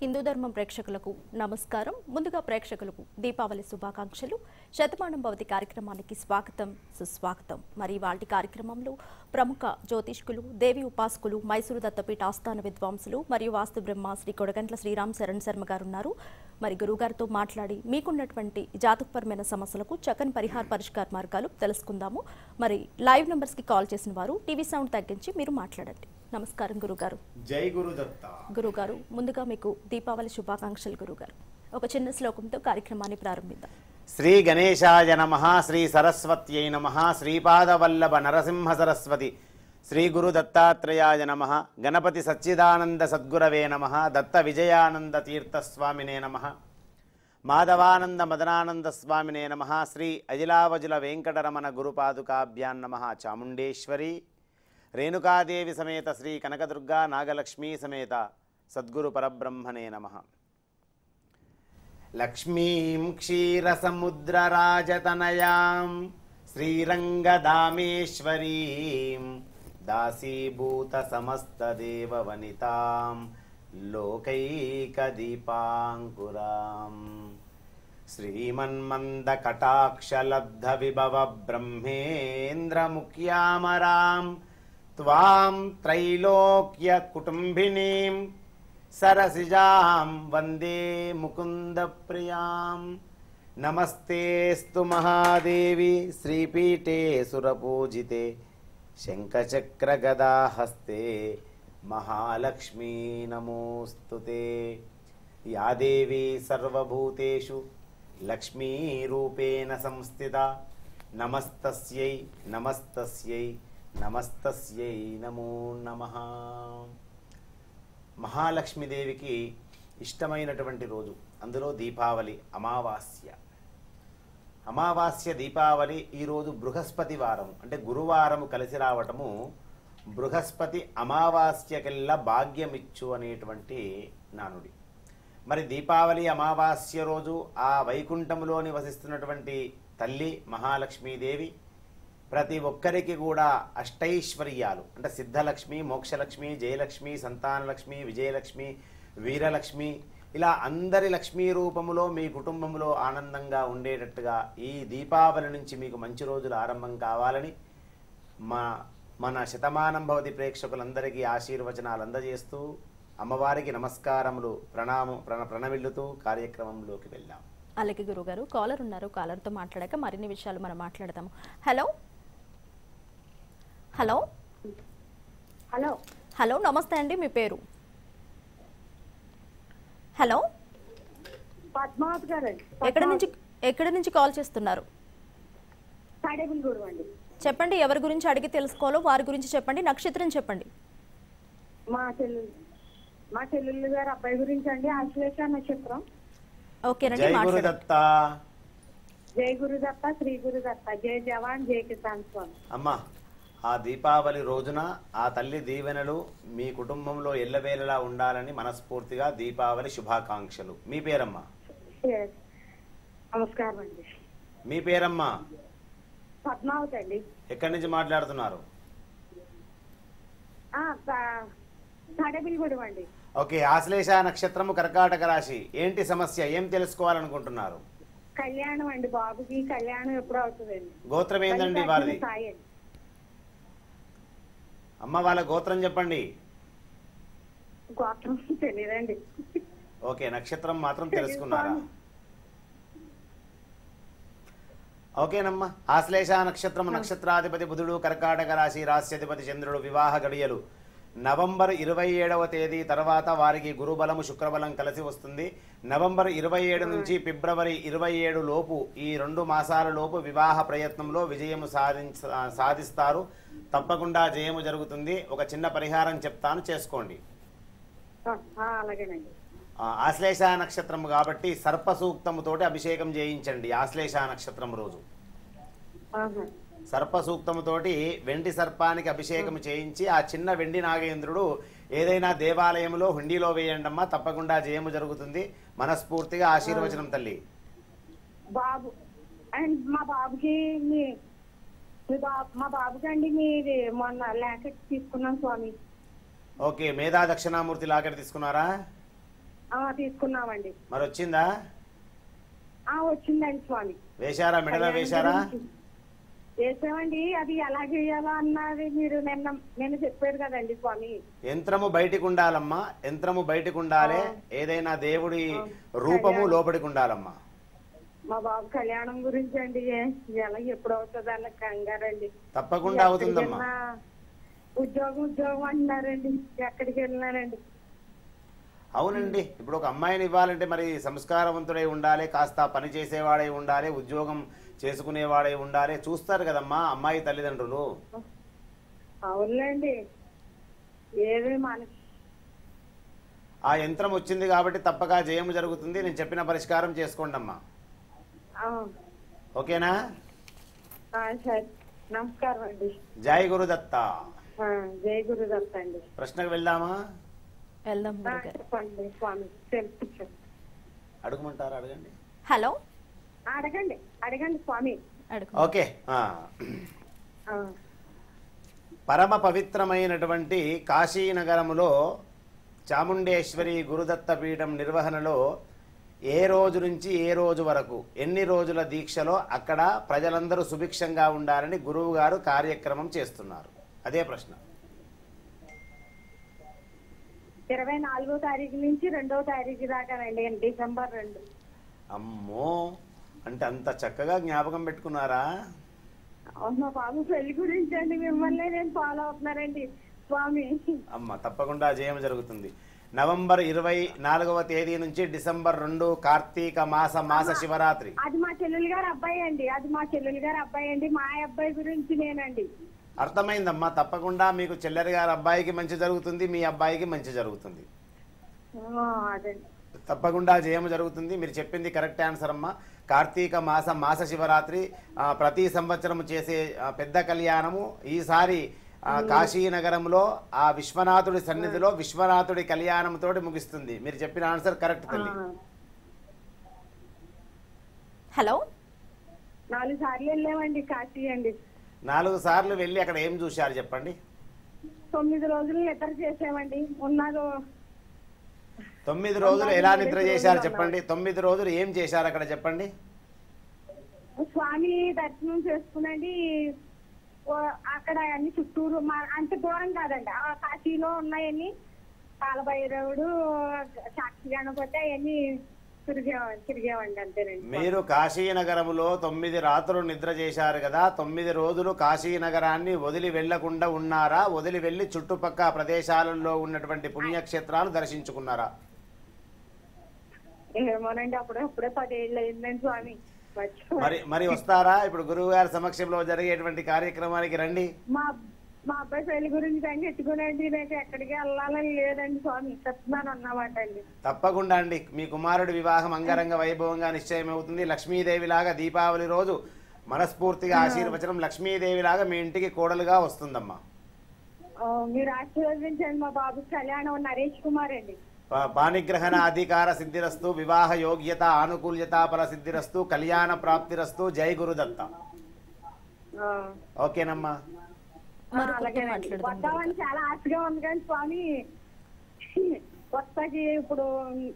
హిందూ ధర్మం ప్రేక్షకులకు నమస్కారం ముందుగా ప్రేక్షకులకు దీపావళి శుభాకాంక్షలు శతమానం భవతి కార్యక్రమానికి స్వాగతం సుస్వాగతం మరి వాటి కార్యక్రమంలో ప్రముఖ జ్యోతిష్కులు దేవి ఉపాసకులు మైసూరు దత్తపీఠ ఆస్థాన విద్వాంసులు మరియు వాస్తు బ్రహ్మ శ్రీ కొడగంట్ల శ్రీరామ్ శరణ్ శర్మ గారు ఉన్నారు మరి గురుగారితో మాట్లాడి మీకున్నటువంటి జాతకపరమైన సమస్యలకు చక్కని పరిహార పరిష్కార మార్గాలు తెలుసుకుందాము మరి లైవ్ నెంబర్స్కి కాల్ చేసిన వారు టీవీ సౌండ్ తగ్గించి మీరు మాట్లాడండి నమస్కారం గురుగారు జై గురుదత్త గురుగారు ముందుగా మీకు దీపావళి శుభాకాంక్షలు గురుగారు ఒక చిన్న శ్లోకంతో కార్యక్రమాన్ని ప్రారంభిద్దాం శ్రీ గణేశాయ నమ శ్రీ సరస్వత్యై నమ శ్రీపాదవల్లభ నరసింహ సరస్వతి శ్రీ గురు దత్తాత్రేయాయ నమ గణపతి సచ్చిదానంద సద్గురవే నమ దత్త విజయానంద తీర్థస్వామినే నమ మాధవానంద మదనానంద స్వామినే నమ శ్రీ అజిలావజుల వెంకటరమణ గురుపాదుకాభ్యాం నమ చాముండేశ్వరి రేణుకాదేవి సమేత శ్రీ కనకదుర్గా నాగలక్ష్మీ సమేత సద్గురు పరబ్రహ్మణే నమ లక్ష్మీం క్షీరసముద్రరాజతనయాం శ్రీరంగదామేశ్వరీం దాసీభూతసమస్తదేవవనితాం లోకైకదీపాంకురాం శ్రీమన్మందకటాక్షలబ్ధవిభవ బ్రహ్మేంద్రముఖ్యామరాం త్వాం త్రైలోక్యకుటుంబినీం సరసిజాం వందే ముకుందప్రియాం నమస్తేస్తు మహాదేవి శ్రీపీఠే సురపూజితే శంఖచక్రగదాహస్తే మహాలక్ష్మీ నమోస్తుతే యా దేవీ సర్వభూతేషు లక్ష్మీరూపేణ సంస్థిత నమస్తస్యై నమస్తస్యై నమస్తస్యై నమో నమః మహాలక్ష్మీదేవికి ఇష్టమైనటువంటి రోజు అందులో దీపావళి అమావాస్య అమావాస్య దీపావళి ఈరోజు బృహస్పతి వారం అంటే గురువారము కలిసి రావటము బృహస్పతి అమావాస్యకెల్లా భాగ్యమిచ్చు అనేటువంటి నానుడి మరి దీపావళి అమావాస్య రోజు ఆ వైకుంఠములో నివసిస్తున్నటువంటి తల్లి మహాలక్ష్మీదేవి ప్రతి ఒక్కరికి కూడా అష్టైశ్వర్యాలు అంటే సిద్ధలక్ష్మి మోక్షలక్ష్మి జయలక్ష్మి సంతానలక్ష్మి విజయలక్ష్మి వీరలక్ష్మి ఇలా అందరి లక్ష్మీ రూపములో మీ కుటుంబంలో ఆనందంగా ఉండేటట్టుగా ఈ దీపావళి నుంచి మీకు మంచి రోజులు ఆరంభం కావాలని మా మన శతమానం భవతి ప్రేక్షకులందరికీ ఆశీర్వచనాలు అందజేస్తూ అమ్మవారికి నమస్కారములు ప్రణామం ప్రణ ప్రణమిల్లుతూ కార్యక్రమంలోకి వెళ్ళాం అలాగే గురుగారు కాలర్ ఉన్నారు కాలర్తో మాట్లాడాక మరిన్ని విషయాలు మనం మాట్లాడదాము హలో హలో హలో హలో నమస్తే అండి మీ పేరు హలో పద్మావతి గారండి ఎక్కడి నుంచి ఎక్కడి నుంచి కాల్ చేస్తున్నారు తాడేపల్లి గూడెం అండి చెప్పండి ఎవరి గురించి అడిగి తెలుసుకోవాలో వారి గురించి చెప్పండి నక్షత్రం చెప్పండి మా చెల్లెలు మా చెల్లెలు గారు అబ్బాయి గురించి అండి ఆశ్లేష నక్షత్రం ఓకేనండి జై మాట్లాడండి గురుదత్త జై గురుదత్త శ్రీ గురుదత్త జై జవాన్ జై కిసాన్ స్వామి అమ్మ ఆ దీపావళి రోజున ఆ తల్లి దీవెనలు మీ కుటుంబంలో ఎల్లవేళలా ఉండాలని మనస్ఫూర్తిగా దీపావళి శుభాకాంక్షలు మీ పేరమ్మా Yes. నమస్కారం అండి మీ పేరమ్మా పద్మావతి అండి ఎక్కడి నుంచి మాట్లాడుతున్నారు ఆ, తా- తాడేపల్లి గూడెం అండి ఓకే ఆశ్లేష నక్షత్రము కర్కాటక రాశి ఏంటి సమస్య ఏం తెలుసుకోవాలనుకుంటున్నారు కళ్యాణం అండి బాబుకి కళ్యాణం ఎప్పుడు అవుతుందండి గోత్రం ఏందండి వారిది సాయి అండి అమ్మ వాళ్ళ గోత్రం చెప్పండి గోత్రం తెలియదండి ఓకే నక్షత్రం మాత్రం తెలుసుకున్నారా ఓకేనమ్మా ఆశ్లేష నక్షత్రము నక్షత్రాధిపతి బుధుడు కర్కాటక రాశి రాశ్యాధిపతి చంద్రుడు వివాహ గడియలు నవంబర్ ఇరవై ఏడవ తేదీ తర్వాత వారికి గురుబలము శుక్రబలం కలిసి వస్తుంది నవంబర్ ఇరవై ఏడు నుంచి ఫిబ్రవరి ఇరవై ఏడు లోపు ఈ రెండు మాసాల లోపు వివాహ ప్రయత్నంలో విజయము సాధించ సాధిస్తారు తప్పకుండా జయము జరుగుతుంది ఒక చిన్న పరిహారం చెప్తాను చేసుకోండి ఆ, ఆ, అలాగేనండి ఆ, ఆశ్లేష నక్షత్రం కాబట్టి సర్ప సూక్తముతోటి అభిషేకం చేయించండి ఆశ్లేష నక్షత్రం రోజు ఆహా. సర్ప సూక్తముతోటి వెండి సర్పానికి అభిషేకం చేయించి ఆ చిన్న వెండి నాగేంద్రుడు ఏదైనా దేవాలయంలో హుండీలో వేయండమ్మా తప్పకుండా జయము జరుగుతుంది మనస్ఫూర్తిగా ఆశీర్వచనం తల్లి బాబు అండ్ మా బాబుకి మీ మీ బాబు మా బాబుకి అండి మీరు మొన్న లాకెట్ తీసుకున్నాం స్వామి ఓకే మేధా దక్షిణామూర్తి లాకెట్ తీసుకున్నారా ఆ, తీసుకున్నామండి మరి వచ్చిందా ఆ వచ్చిందండి స్వామి వేశారా మెడలో కళ్యాణం వేశారా గురించి. వేసామండి అది ఎలా చేయాలో అన్నది మీరు నిన్న నేను చెప్పారు కదండి స్వామి యంత్రము బయటికి ఉండాలమ్మా యంత్రము బయటికి ఉండాలి ఏదైనా దేవుడి రూపము లోపలికి ఉండాలమ్మా మా బాబు కళ్యాణం గురించి అండి ఏ- ఎలా ఎప్పుడు అవుతుంది అన్న కంగారండి తప్పకుండా అవుతుందమ్మా ఎక్కడికి వెళ్ళినా ఉద్యోగం ఉద్యోగం అంటున్నారండి ఎక్కడికి వెళ్ళినారండి అవునండి ఇప్పుడు ఒక అమ్మాయిని ఇవ్వాలంటే మరి సంస్కారవంతుడై ఉండాలి కాస్త పని చేసేవాడై ఉండాలి ఉద్యోగం చేసుకునేవాడై ఉండాలి చూస్తారు కదమ్మా అమ్మాయి తల్లిదండ్రులు అవునులేండి ఏది మనకి ఆ యంత్రం వచ్చింది కాబట్టి తప్పక జయము జరుగుతుంది నేను చెప్పిన పరిష్కారం చేసుకోండి అమ్మా ఆ, ఓకేనా ఆ, సరే నమస్కారం అండి జై గురుదత్త ఆ, జై గురుదత్త అండి ప్రశ్నకు వెళ్దామా వెళ్దాం ఆ, గురుగారు చెప్పండి స్వామి తెలుసు చెప్పు. అడుగుమంటారా అడగండి హలో అడగండి అడగండి స్వామి అడుగు ఓకే ఆ. ఆ, పరమ పవిత్రమైనటువంటి కాశీనగరములో చాముండేశ్వరి గురుదత్త పీఠం నిర్వహణలో ఏ రోజు నుంచి ఏ రోజు వరకు ఎన్ని రోజుల దీక్షలో అక్కడ ప్రజలందరూ సుభిక్షంగా ఉండాలని గురువు గారు కార్యక్రమం చేస్తున్నారు అదే ప్రశ్న ఇరవై నాలుగో తారీఖు నుంచి రెండో తారీఖు దాకానండి డిసెంబర్ రెండు అమ్మో అంటే అంత చక్కగా జ్ఞాపకం పెట్టుకున్నారా అవును, మా బాబు పెళ్లి గురించి అండి మిమ్మల్ని నేను ఫాలో అవుతున్నానండి స్వామి అమ్మ తప్పకుండా జయం జరుగుతుంది నవంబర్ ఇరవై నాలుగవ తేదీ నుంచి డిసెంబర్ రెండు కార్తీక మాస మాస శివరాత్రి అది మా చెల్లెలు గారు అబ్బాయి అండి అది మా చెల్లెలు గారు అబ్బాయి అండి మా అబ్బాయి గురించి నేనండి అర్థమైందమ్మా తప్పకుండా మీకు చెల్లెరి గారి అబ్బాయికి మంచి జరుగుతుంది మీ అబ్బాయికి మంచి జరుగుతుంది ఆ, అదండి తప్పకుండా జయం జరుగుతుంది మీరు చెప్పింది కరెక్ట్ ఆన్సర్ అమ్మా కార్తీక మాస మాస శివరాత్రి ఆ, ప్రతి సంవత్సరం చేసే ఆ, పెద్ద కళ్యాణము ఈసారి ఆ, కాశీనగరంలో ఆ విశ్వనాథుడి సన్నిధిలో విశ్వనాథుడి కళ్యాణంతో ముగిస్తుంది మీరు చెప్పిన ఆన్సర్ కరెక్ట్ తల్లి ఆ, హలో నాలుగు సార్లు వెళ్ళామండి కాశీ అండి నాలుగు సార్లు వెళ్ళి అక్కడ ఏం చూశారు చెప్పండి తొమ్మిది రోజులు నిద్ర చేసామండి ఉన్నదో తొమ్మిది రోజులు ఎలా నిద్ర చేశారు చెప్పండి తొమ్మిది రోజులు ఏం చేశారు అక్కడ చెప్పండి స్వామి దర్శనం చేసుకునండి ఓ, అక్కడ అన్ని చుట్టూరు మా అంత దూరం కాదండి ఆ కాశీలో ఉన్నాయన్ని కాలభైరవుడు సాక్షి గణపతి అవన్నీ తిరిగా తిరిగామండి అంతేనండి మీరు కాశీనగరములో తొమ్మిది రాత్రులు నిద్ర చేశారు కదా తొమ్మిది రోజులు కాశీనగరాన్ని వదిలి వెళ్లకుండా ఉన్నారా వదిలి వెళ్లి చుట్టుపక్క ప్రదేశాలలో ఉన్నటువంటి పుణ్యక్షేత్రాలు దర్శించుకున్నారా ఏమోనండి అప్పుడే అప్పుడే పదేళ్ళు అయిందండి స్వామి మర్చిపోయాను. మరి మరి వస్తారా ఇప్పుడు గురువు గారి సమక్షంలో జరిగేటువంటి కార్యక్రమానికి రండి మా మా అబ్బాయి పెళ్లి గురించి కానీ ఎత్తుకునండి నాకు ఎక్కడికి వెళ్ళాలని లేదండి స్వామి చెప్తున్నాను అన్నమాట అండి తప్పకుండా అండి మీ కుమారుడి వివాహం అంగరంగ వైభవంగా నిశ్చయమవుతుంది లక్ష్మీదేవిలాగా దీపావళి రోజు మనస్ఫూర్తిగా ఆశీర్వచనం లక్ష్మీదేవిలాగా మీ ఇంటికి కోడలుగా వస్తుందమ్మా ఆ, మీరు ఆశీర్వదించండి మా బాబు కళ్యాణం నరేష్ కుమార్ అండి ప- పాణిగ్రహణ అధికార సిద్ధిరస్తు వివాహ యోగ్యత ఆనుకూల్యత ఫల సిద్ధిరస్తు కళ్యాణ ప్రాప్తిరస్తు జై గురుదత్త ఆ, ఓకేనమ్మా ఆ, మరొకరితో అలాగేనండి మాట్లాడదాం వద్దామని చాలా ఆశగా ఉంది కానీ స్వామి కొత్తకి ఇప్పుడు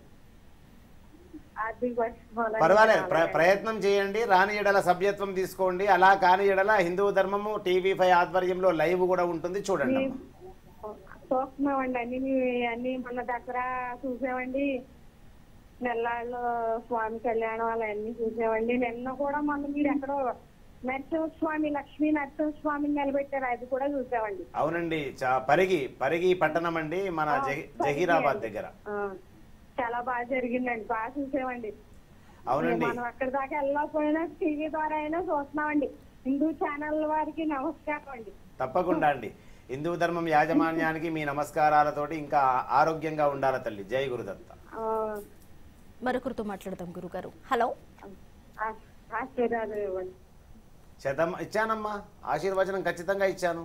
అది మర్చిపోవాలని పర్వాలేదు ప్ర- అలాగే. ప్రయత్నం చేయండి రాని ఎడల సభ్యత్వం తీసుకోండి అలా కాని ఎడల హిందూ ధర్మము టీవీ ఫైవ్ ఆధ్వర్యంలో లైవ్ కూడా ఉంటుంది చూడండి అమ్మా. చూస్తున్నామండి అన్ని మీ- అన్ని మొన్న దసరా చూసామండి నెల్లాళ్ళు స్వామి కళ్యాణం అవన్నీ చూసామండి నిన్న కూడా మొన్న మీరు ఎక్కడో నరసింహస్వామి లక్ష్మీ నరసింహస్వామిని నిలబెట్టారు అది కూడా చూసామండి అవునండి చా- పరిగి పరిగి పట్టణం అండి మన జహి- జహీరాబాద్ దగ్గర ఆ, చాలా బాగా జరిగిందండి బాగా చూసామండి అవునండి మనం అక్కడి దాకా వెళ్ళకపోయినా టీవీ ద్వారా అయినా చూస్తున్నామండి హిందూ ఛానల్ వారికి నమస్కారం అండి తప్పకుండా అండి హిందూ ధర్మం యాజమాన్యానికి మీ నమస్కారాలతోటి ఇంకా ఆరోగ్యంగా ఉండాలి తల్లి జై గురుదత్త ఆ, మరొకరితో మాట్లాడదాం గురుగారు హలో ఆ- ఆశీర్వాదం ఇవ్వండి శతం ఇచ్చానమ్మా ఆశీర్వచనం ఖచ్చితంగా ఇచ్చాను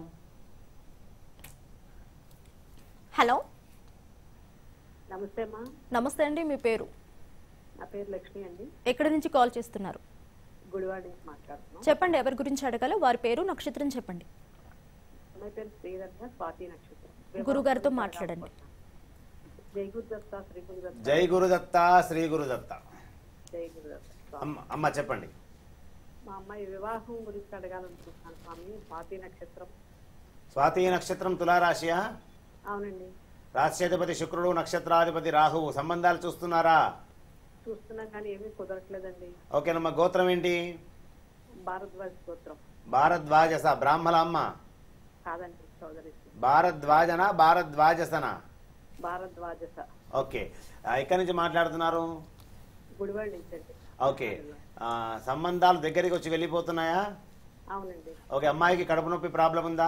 హలో నమస్తే అమ్మా నమస్తే అండి మీ పేరు నా పేరు లక్ష్మి అండి ఎక్కడి నుంచి కాల్ చేస్తున్నారు గుడివాడ నుంచి మాట్లాడుతున్నాం చెప్పండి ఎవరి గురించి అడగాలో వారి పేరు నక్షత్రం చెప్పండి అమ్మాయి పేరు శ్రీదర్శ స్వాతి నక్షత్రం గురుగారితో మాట్లాడండి జై గురుదత్త శ్రీ గురుదత్త జై గురుదత్త శ్రీ గురుదత్త జై గురుదత్త స్వామి. అమ్మ అమ్మ చెప్పండి మా అమ్మాయి వివాహం గురించి అడగాలనుకుంటున్నాను స్వామి స్వాతి నక్షత్రం స్వాతి నక్షత్రం తులారాశియా అవునండి రాశ్యాధిపతి శుక్రుడు నక్షత్రాధిపతి రాహువు సంబంధాలు చూస్తున్నారా చూస్తున్నాం కానీ ఏమీ కుదరట్లేదండి ఓకేనమ్మా గోత్రం ఏంటి భారద్వాజ్ గోత్రం భారద్వాజస బ్రాహ్మల అమ్మ కాదండి చౌదరి భారద్వాజన భారద్వాజసన భారద్వాజస ఓకే ఆ, ఎక్కడి నుంచి మాట్లాడుతున్నారు గుడివాడ నుంచి అండి ఓకే ఆ, సంబంధాలు దగ్గరికి వచ్చి వెళ్ళిపోతున్నాయా అవునండి ఓకే అమ్మాయికి కడుపు నొప్పి ప్రాబ్లం ఉందా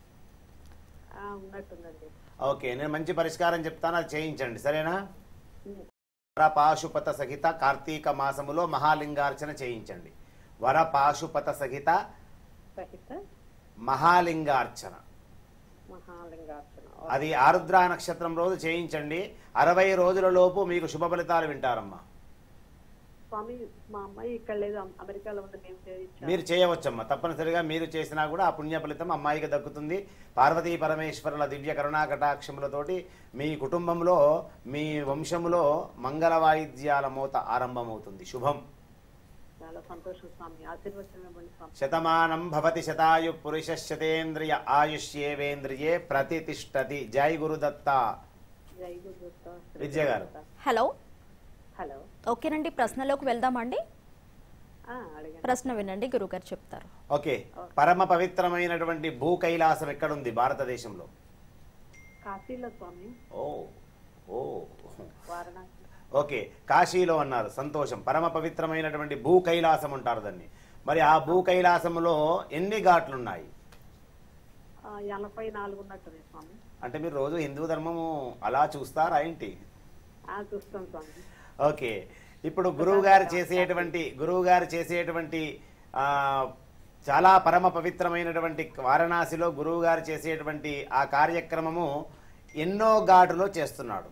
ఆ, ఉన్నట్టుందండి ఓకే నేను మంచి పరిష్కారం చెప్తాను అది చేయించండి సరేనా ఉమ్. వర పాశుపత సహిత కార్తీక మాసములో మహాలింగార్చన చేయించండి వర పాశుపత సహిత సహిత మహాలింగార్చన మహాలింగార్చన అది ఆరుద్ర నక్షత్రం రోజు చేయించండి అరవై రోజుల లోపు మీకు శుభ ఫలితాలు వింటారమ్మా స్వామి మా అమ్మాయి ఇక్కడ లేదు అమ్- అమెరికాలో ఉంది మేము చేయించాం మీరు చేయవచ్చమ్మా తప్పనిసరిగా మీరు చేసినా కూడా ఆ పుణ్య ఫలితం అమ్మాయికి దక్కుతుంది పార్వతీ పరమేశ్వరుల దివ్య కరుణా కటాక్షములతోటి మీ కుటుంబంలో మీ వంశములో మంగళ వాయిద్యాల మోత ఆరంభమవుతుంది శుభం చాలా సంతోషం స్వామి ఆశీర్వచనం ఇవ్వండి స్వామి శతమానం భవతి శతాయు పురుష శతేంద్రియ ఆయుష్యేవేంద్రియే ప్రతిష్టతి జై గురుదత్త జై గురుదత్త శ్రీ విజయ గారు. గురుదత్త. హలో హలో ఓకేనండి ప్రశ్నలోకి వెళ్దామండి ఆ, అడగండి ప్రశ్న వినండి గురుగారు చెప్తారు ఓకే పరమ పవిత్రమైనటువంటి భూ కైలాసం ఎక్కడుంది భారతదేశంలో కాశీలో స్వామి ఓ ఓ వారణాసి ఓకే కాశీలో అన్నారు సంతోషం పరమ పవిత్రమైనటువంటి భూ కైలాసం అంటారు దాన్ని మరి ఆ భూ కైలాసములో ఎన్ని ఘాట్లు ఉన్నాయి ఆ, ఎనభై నాలుగు ఉన్నట్టుంది స్వామి అంటే మీరు రోజు హిందూ ధర్మము అలా చూస్తారా ఏంటి ఆ చూస్తాం స్వామి ఓకే ఇప్పుడు గురువు గారు చేసేటువంటి గురువు గారు చేసేటువంటి ఆ, చాలా పరమ పవిత్రమైనటువంటి వారణాసిలో గురువు గారు చేసేటువంటి ఆ కార్యక్రమము ఎన్నో ఘాటులో చేస్తున్నాడు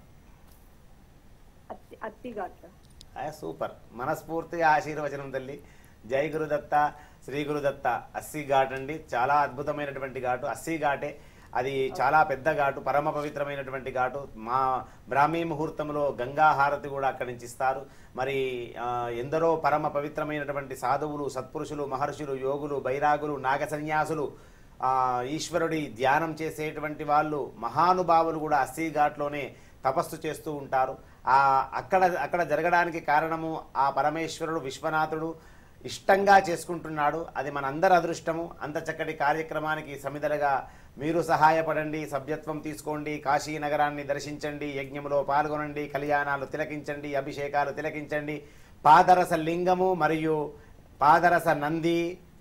అత్తి అత్తి ఘాట్ ఆ, సూపర్ మనస్ఫూర్తిగా ఆశీర్వచనం తల్లి జై గురుదత్త శ్రీ గురుదత్త అస్సీ ఘాట్ అండి చాలా అద్భుతమైనటువంటి ఘాటు అస్సీ ఘాటే అది చాలా పెద్ద ఘాటు పరమ పవిత్రమైనటువంటి ఘాటు మా బ్రాహ్మీ ముహూర్తంలో గంగా హారతి కూడా అక్కడి నుంచి ఇస్తారు మరి ఆ, ఎందరో పరమ పవిత్రమైనటువంటి సాధువులు సత్పురుషులు మహర్షులు యోగులు బైరాగులు నాగ సన్యాసులు ఆ, ఈశ్వరుడి ధ్యానం చేసేటువంటి వాళ్ళు మహానుభావులు కూడా అస్సీ ఘాట్లోనే తపస్సు చేస్తూ ఉంటారు ఆ అక్కడ అక్కడ జరగడానికి కారణము ఆ పరమేశ్వరుడు విశ్వనాథుడు ఇష్టంగా చేసుకుంటున్నాడు అది మనందరి అదృష్టము అంత చక్కటి కార్యక్రమానికి సమిదలుగా మీరు సహాయపడండి సభ్యత్వం తీసుకోండి కాశీ నగరాన్ని దర్శించండి యజ్ఞములో పాల్గొనండి కళ్యాణాలు తిలకించండి అభిషేకాలు తిలకించండి పాదరస లింగము మరియు పాదరస నంది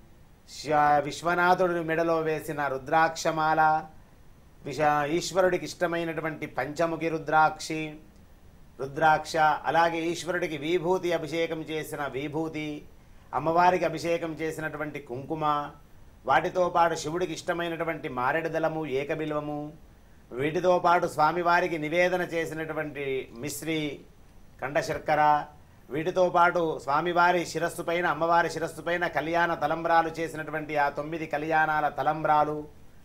శ- విశ్వనాథుడి మెడలో వేసిన రుద్రాక్షమాల విష ఈశ్వరుడికి ఇష్టమైనటువంటి పంచముఖి రుద్రాక్షి రుద్రాక్ష అలాగే ఈశ్వరుడికి విభూతి అభిషేకం చేసిన విభూతి అమ్మవారికి అభిషేకం చేసినటువంటి కుంకుమ వాటితో పాటు శివుడికి ఇష్టమైనటువంటి మారెడు దళము ఏకబిల్వము వీటితో పాటు స్వామివారికి నివేదన చేసినటువంటి మిశ్రి కండ శర్కర వీటితో పాటు స్వామివారి శిరస్సు పైన అమ్మవారి శిరస్సు పైన కళ్యాణ తలంబ్రాలు చేసినటువంటి ఆ తొమ్మిది కళ్యాణాల తలంబ్రాలు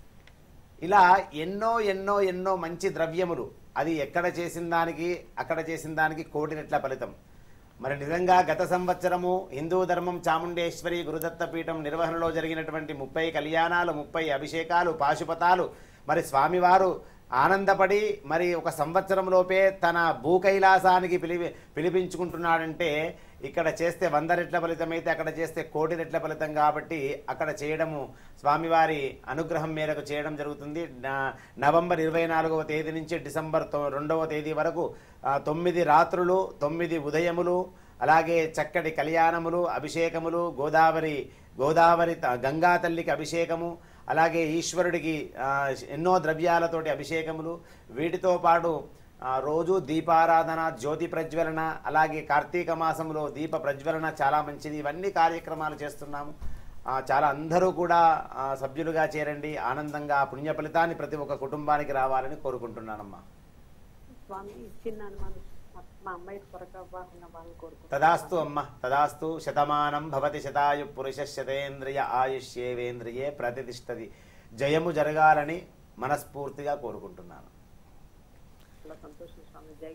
ఇలా ఎన్నో ఎన్నో ఎన్నో మంచి ద్రవ్యములు అది ఎక్కడ చేసిన దానికి అక్కడ చేసిన దానికి కోటి రెట్ల ఫలితం మరి నిజంగా గత సంవత్సరము హిందూ ధర్మం చాముండేశ్వరి గురుదత్త పీఠం నిర్వహణలో జరిగినటువంటి ముప్పై కళ్యాణాలు ముప్పై అభిషేకాలు పాశుపతాలు మరి స్వామివారు ఆనందపడి మరి ఒక సంవత్సరంలోపే తన భూ కైలాసానికి పిలిపి పిలిపించుకుంటున్నాడంటే ఇక్కడ చేస్తే వంద రెట్ల ఫలితం అయితే అక్కడ చేస్తే కోటి రెట్ల ఫలితం కాబట్టి అక్కడ చేయడము స్వామివారి అనుగ్రహం మేరకు చేయడం జరుగుతుంది నా- నవంబర్ ఇరవై నాలుగవ తేదీ నుంచి డిసెంబర్ తొ- రెండవ తేదీ వరకు ఆ, తొమ్మిది రాత్రులు తొమ్మిది ఉదయములు అలాగే చక్కటి కళ్యాణములు అభిషేకములు గోదావరి గోదావరి త- గంగా తల్లికి అభిషేకము అలాగే ఈశ్వరుడికి ఆ, ఎన్నో ద్రవ్యాలతోటి అభిషేకములు వీటితో పాటు ఆ, రోజు దీపారాధన జ్యోతి ప్రజ్వలన అలాగే కార్తీక మాసంలో దీప ప్రజ్వలన చాలా మంచిది ఇవన్నీ కార్యక్రమాలు చేస్తున్నాము ఆ, చాలా అందరూ కూడా ఆ, సభ్యులుగా చేరండి ఆనందంగా ఆ పుణ్య ఫలితాన్ని ప్రతి ఒక్క కుటుంబానికి రావాలని కోరుకుంటున్నానమ్మా స్వామి చిన్న అనుమానం మా- మా అమ్మాయి త్వరగా వివాహం అవ్వాలని కోరుకుంటున్నాను తదాస్తు అమ్మ తదాస్తు శతమానం భవతి శతాయు పురుష శతేంద్రియ ఆయుష్యేవేంద్రియే ప్రతిష్టది జయము జరగాలని మనస్ఫూర్తిగా కోరుకుంటున్నాను చాలా సంతోషం స్వామి జై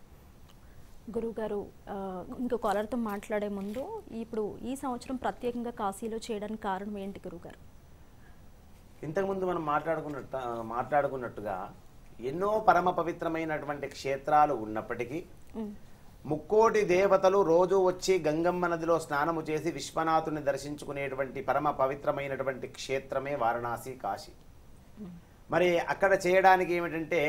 గురుగారు ఆ, ఇంకో కాలర్తో మాట్లాడే ముందు ఇప్పుడు ఈ సంవత్సరం ప్రత్యేకంగా కాశీలో చేయడానికి కారణం ఏంటి గురుగారు ఇంతకుముందు మనం మాట్లాడుకున్నట్టు మాట్లాడుకున్నట్టుగా ఎన్నో పరమ పవిత్రమైనటువంటి క్షేత్రాలు ఉన్నప్పటికీ ఉమ్, ముక్కోటి దేవతలు రోజు వచ్చి గంగమ్మ నదిలో స్నానము చేసి విశ్వనాథుని దర్శించుకునేటువంటి పరమ పవిత్రమైనటువంటి క్షేత్రమే వారణాసి కాశీ మరి అక్కడ చేయడానికి ఏమిటంటే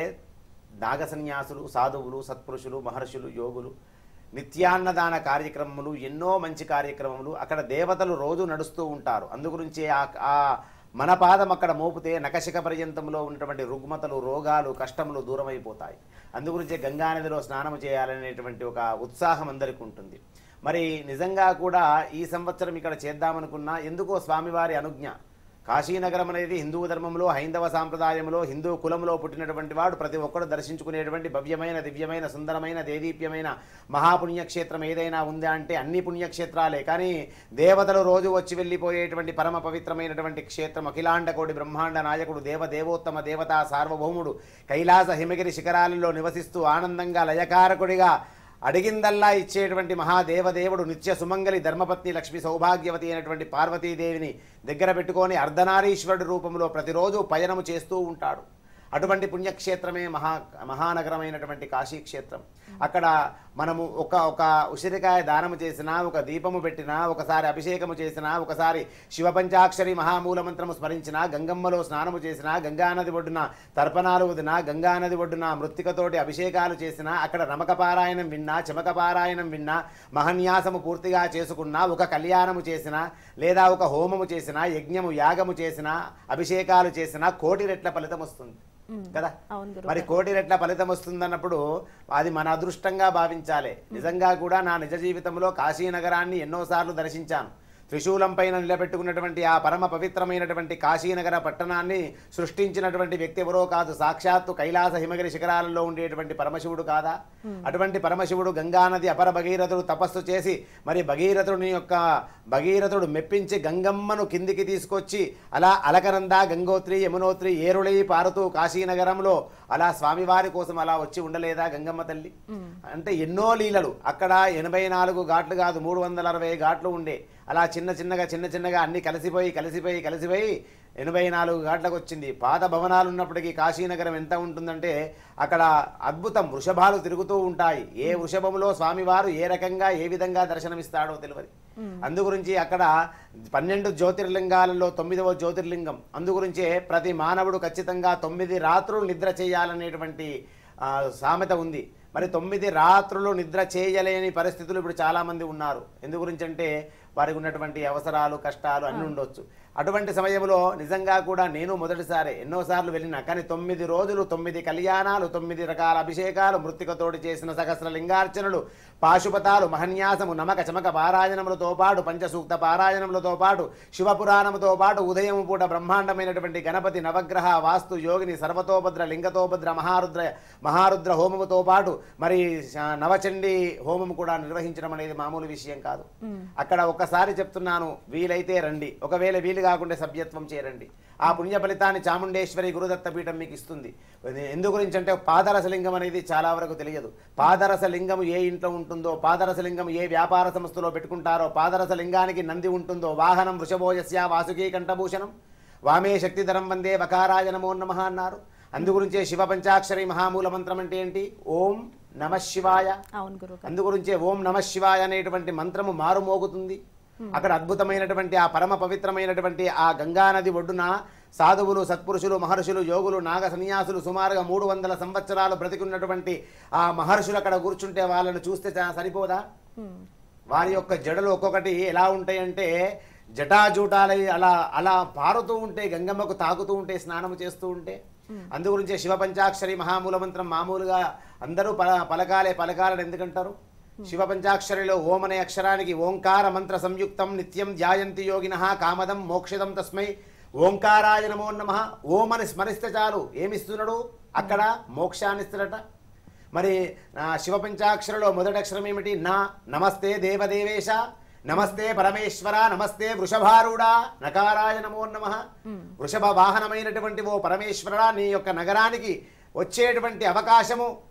నాగ సన్యాసులు సాధువులు సత్పురుషులు మహర్షులు యోగులు నిత్యాన్నదాన కార్యక్రమములు ఎన్నో మంచి కార్యక్రమములు అక్కడ దేవతలు రోజు నడుస్తూ ఉంటారు అందుగురించి ఆ ఆ మన పాదం అక్కడ మోపితే నకశిక పర్యంతంలో ఉన్నటువంటి రుగ్మతలు రోగాలు కష్టములు దూరమైపోతాయి అందుగురించే గంగానదిలో స్నానం చేయాలనేటువంటి ఒక ఉత్సాహం అందరికీ ఉంటుంది మరి నిజంగా కూడా ఈ సంవత్సరం ఇక్కడ చేద్దామనుకున్నా ఎందుకో స్వామివారి అనుజ్ఞ కాశీనగరం అనేది హిందూ ధర్మంలో హైందవ సాంప్రదాయంలో హిందూ కులంలో పుట్టినటువంటి వాడు ప్రతి ఒక్కరు దర్శించుకునేటువంటి భవ్యమైన దివ్యమైన సుందరమైన దేదీప్యమైన మహాపుణ్యక్షేత్రం ఏదైనా ఉందా అంటే అన్ని పుణ్యక్షేత్రాలే కానీ దేవతలు రోజు వచ్చి వెళ్ళిపోయేటువంటి పరమ పవిత్రమైనటువంటి క్షేత్రం అఖిలాండ కోటి బ్రహ్మాండ నాయకుడు దేవ దేవోత్తమ దేవతా సార్వభౌముడు కైలాస హిమగిరి శిఖరాలలో నివసిస్తూ ఆనందంగా లయకారకుడిగా అడిగిందల్లా ఇచ్చేటువంటి మహాదేవదేవుడు నిత్య సుమంగలి ధర్మపత్ని లక్ష్మి సౌభాగ్యవతి అయినటువంటి పార్వతీదేవిని దగ్గర పెట్టుకొని అర్ధనారీశ్వరుడి రూపంలో ప్రతిరోజు పయనము చేస్తూ ఉంటాడు అటువంటి పుణ్యక్షేత్రమే మహా మహానగరమైనటువంటి కాశీక్షేత్రం అక్కడ మనము ఒక ఒక ఉసిరికాయ దానము చేసినా ఒక దీపము పెట్టినా ఒకసారి అభిషేకము చేసినా ఒకసారి శివపంచాక్షరి మహామూలమంత్రము స్మరించినా గంగమ్మలో స్నానము చేసినా గంగానది ఒడ్డున తర్పణాలు వదినా గంగానది ఒడ్డున మృత్తికతోటి అభిషేకాలు చేసినా అక్కడ రమక పారాయణం విన్నా చమక పారాయణం విన్నా మహన్యాసము పూర్తిగా చేసుకున్నా ఒక కళ్యాణము చేసినా లేదా ఒక హోమము చేసినా యజ్ఞము యాగము చేసినా అభిషేకాలు చేసినా కోటి రెట్ల ఫలితం వస్తుంది కదా అవును గురు మరి కోటి రెట్ల ఫలితం వస్తుందన్నప్పుడు అది మన అదృష్టంగా భావించాలి నిజంగా కూడా నా నిజ జీవితంలో కాశీనగరాన్ని ఎన్నోసార్లు దర్శించాను త్రిశూలం పైన నిలబెట్టుకున్నటువంటి ఆ పరమ పవిత్రమైనటువంటి కాశీనగర పట్టణాన్ని సృష్టించినటువంటి వ్యక్తి ఎవరో కాదు సాక్షాత్తు కైలాస హిమగిరి శిఖరాలలో ఉండేటువంటి పరమశివుడు కాదా అటువంటి పరమశివుడు గంగానది అపర భగీరథుడు తపస్సు చేసి మరి భగీరథుని యొక్క భగీరథుడు మెప్పించి గంగమ్మను కిందికి తీసుకొచ్చి అలా అలకనంద గంగోత్రి యమునోత్రి ఏరులై పారుతూ కాశీనగరంలో అలా స్వామివారి కోసం అలా వచ్చి ఉండలేదా గంగమ్మ తల్లి అంటే ఎన్నో లీలలు అక్కడ ఎనభై నాలుగు ఘాట్లు కాదు మూడు వందల అరవై ఘాట్లు ఉండే అలా చిన్న చిన్నగా చిన్న చిన్నగా అన్ని కలిసిపోయి కలిసిపోయి కలిసిపోయి ఎనభై నాలుగు ఘాట్లకు వచ్చింది పాత భవనాలు ఉన్నప్పటికీ కాశీనగరం ఎంత ఉంటుందంటే అక్కడ అద్భుతం వృషభాలు తిరుగుతూ ఉంటాయి ఏ వృషభంలో స్వామివారు ఏ రకంగా ఏ విధంగా దర్శనమిస్తాడో తెలియదు అందుగురించి అక్కడ పన్నెండు జ్యోతిర్లింగాలలో తొమ్మిదవ జ్యోతిర్లింగం అందుగురించే ప్రతి మానవుడు ఖచ్చితంగా తొమ్మిది రాత్రులు నిద్ర చేయాలనేటువంటి ఆ, సామెత ఉంది మరి తొమ్మిది రాత్రులు నిద్ర చేయలేని పరిస్థితులు ఇప్పుడు చాలామంది ఉన్నారు ఎందు గురించి అంటే వారికి ఉన్నటువంటి అవసరాలు కష్టాలు అన్నీ ఉండొచ్చు అటువంటి సమయంలో నిజంగా కూడా నేను మొదటిసారి ఎన్నోసార్లు వెళ్ళినా కానీ తొమ్మిది రోజులు తొమ్మిది కళ్యాణాలు తొమ్మిది రకాల అభిషేకాలు మృతికతోటి చేసిన సహస్ర లింగార్చనలు పాశుపతాలు మహన్యాసము నమక చమక పారాయణములతో పాటు పంచసూక్త పారాయణములతో పాటు శివపురాణముతో పాటు ఉదయం పూట బ్రహ్మాండమైనటువంటి గణపతి నవగ్రహ వాస్తు యోగిని సర్వతోభద్ర లింగతోభద్ర మహారుద్ర మహారుద్ర హోమముతో పాటు మరి శ- నవచండి హోమం కూడా నిర్వహించడం అనేది మామూలు విషయం కాదు అక్కడ ఒక్కసారి చెప్తున్నాను వీలైతే రండి ఒకవేళ వీలు కాకుండా సభ్యత్వం చేరండి ఆ పుణ్య ఫలితాన్ని చాముండేశ్వరి గురుదత్త పీఠం మీకు ఇస్తుంది ఎందు గురించి అంటే పాదరసలింగం అనేది చాలా వరకు తెలియదు పాదరసలింగం ఏ ఇంట్లో ఉంటుందో పాదరసలింగం ఏ వ్యాపార సంస్థలో పెట్టుకుంటారో పాదరసలింగానికి నంది ఉంటుందో వాహనం వృషభోజస్య వాసుకీ కంఠభూషణం వామే శక్తిధరం వందే వకారాయ నమో నమ అన్నారు అందుగురించే శివ పంచాక్షరి మహామూల మంత్రం అంటే ఏంటి ఓం నమ శివాయ అవును గురుగారు అందుగురించే ఓం నమ శివాయ అనేటువంటి మంత్రము మారుమోగుతుంది అక్కడ అద్భుతమైనటువంటి ఆ పరమ పవిత్రమైనటువంటి ఆ గంగానది ఒడ్డున సాధువులు సత్పురుషులు మహర్షులు యోగులు నాగ సన్యాసులు సుమారుగా మూడు వందల సంవత్సరాలు బ్రతికున్నటువంటి ఆ మహర్షులు అక్కడ కూర్చుంటే వాళ్ళను చూస్తే చా- సరిపోదా ఉమ్, వారి యొక్క జడలు ఒక్కొక్కటి ఎలా ఉంటాయంటే జటాజూటాలై అలా అలా పారుతూ ఉంటే గంగమ్మకు తాకుతూ ఉంటే స్నానం చేస్తూ ఉంటే అందుగురించే శివ పంచాక్షరి మహామూల మంత్రం మామూలుగా అందరూ పల పలకాలే పలకాలని ఎందుకంటారు శివ పంచాక్షరిలో ఓం అనే అక్షరానికి ఓంకార మంత్ర సంయుక్తం నిత్యం ధ్యాయంతి యోగిన కామదం మోక్షదం తస్మై ఓంకారాయ నమో నమ ఓం అని స్మరిస్తే చాలు ఏమిస్తున్నాడు అక్కడ మోక్షాన్ని ఇస్తాడట మరి ఆ, శివ పంచాక్షరలో మొదటి అక్షరం ఏమిటి నా నమస్తే దేవదేవేశ నమస్తే పరమేశ్వర నమస్తే వృషభారూఢ నకారాయ నమో నమ వృషభ వాహనమైనటువంటి ఓ పరమేశ్వర నీ యొక్క నగరానికి వచ్చేటువంటి అవకాశము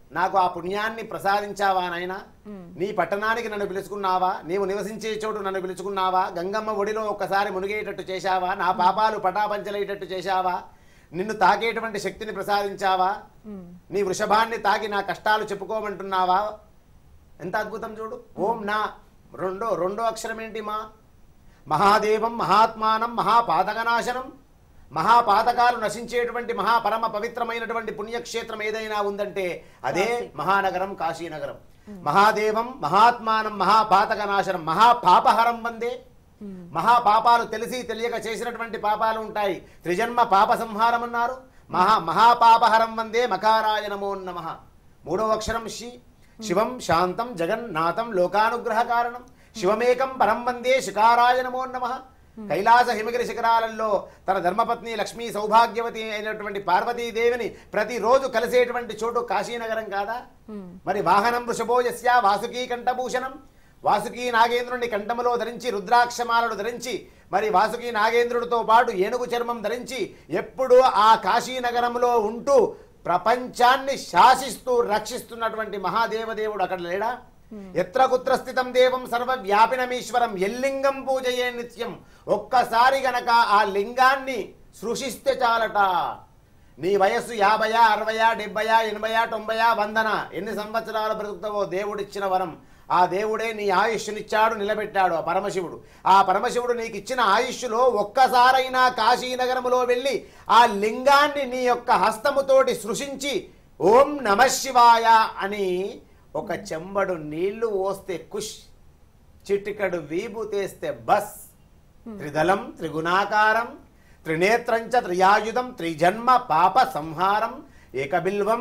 నాకు ఆ పుణ్యాన్ని ప్రసాదించావా నాయనా నీ పట్టణానికి నన్ను పిలుచుకున్నావా నీవు నివసించే చోటు నన్ను పిలుచుకున్నావా గంగమ్మ ఒడిలో ఒక్కసారి మునిగేటట్టు చేశావా నా పాపాలు పటాపంచలేటట్టు చేశావా నిన్ను తాకేటువంటి శక్తిని ప్రసాదించావా నీ వృషభాన్ని తాకి నా కష్టాలు చెప్పుకోమంటున్నావా ఎంత అద్భుతం చూడు ఓం నా రెండో రెండో అక్షరం ఏంటి మా మహాదేవం మహాత్మానం మహాపాతకనాశనం మహాపాతకాలు నశించేటువంటి మహాపరమ పవిత్రమైనటువంటి పుణ్యక్షేత్రం ఏదైనా ఉందంటే అదే మహానగరం కాశీనగరం మహాదేవం మహాత్మానం మహాపాతకనాశనం మహాపాపహరం వందే మహాపాపాలు తెలిసి తెలియక చేసినటువంటి పాపాలు ఉంటాయి త్రిజన్మ పాప సంహారం అన్నారు మహా మహాపాపహరం వందే మకారాయ నమో నమ మూడవ అక్షరం శి శివం శాంతం జగన్నాథం లోకానుగ్రహ కారణం శివమేకం పరం వందే శికారాయ నమో నమ కైలాస హిమగిరి శిఖరాలలో తన ధర్మపత్ని లక్ష్మీ సౌభాగ్యవతి అయినటువంటి పార్వతీదేవిని ప్రతిరోజు కలిసేటువంటి చోటు కాశీనగరం కాదా మరి వాహనం వృషభోజస్య వాసుకీ కంఠభూషణం వాసుకీ నాగేంద్రుని కంఠములో ధరించి రుద్రాక్షమాలను ధరించి మరి వాసుకీ నాగేంద్రుడితో పాటు ఏనుగు చర్మం ధరించి ఎప్పుడూ ఆ కాశీనగరంలో ఉంటూ ప్రపంచాన్ని శాసిస్తూ రక్షిస్తున్నటువంటి మహాదేవదేవుడు అక్కడ లేడా ఎత్ర కుత్ర స్థితం దేవం సర్వవ్యాపినమీశ్వరం ఎల్లింగం పూజయే నిత్యం ఒక్కసారి గనక ఆ లింగాన్ని సృష్టిస్తే చాలట నీ వయస్సు యాభయా అరవయా డెబ్బయా ఎనభయా తొంభయా వందన ఎన్ని సంవత్సరాలు బ్రతుకుతావో దేవుడిచ్చిన వరం ఆ దేవుడే నీ ఆయుష్నిచ్చాడు నిలబెట్టాడు ఆ పరమశివుడు ఆ పరమశివుడు నీకు ఇచ్చిన ఆయుష్లో ఒక్కసారైనా కాశీనగరములో వెళ్ళి ఆ లింగాన్ని నీ యొక్క హస్తముతోటి సృష్టించి ఓం నమశివాయ అని ఒక చెంబడు నీళ్లు పోస్తే కుష్ చిటికడు వీపు తీస్తే బస్ త్రిదళం త్రిగుణాకారం త్రినేత్రంచ త్రియాయుధం త్రిజన్మ పాప సంహారం ఏకబిల్వం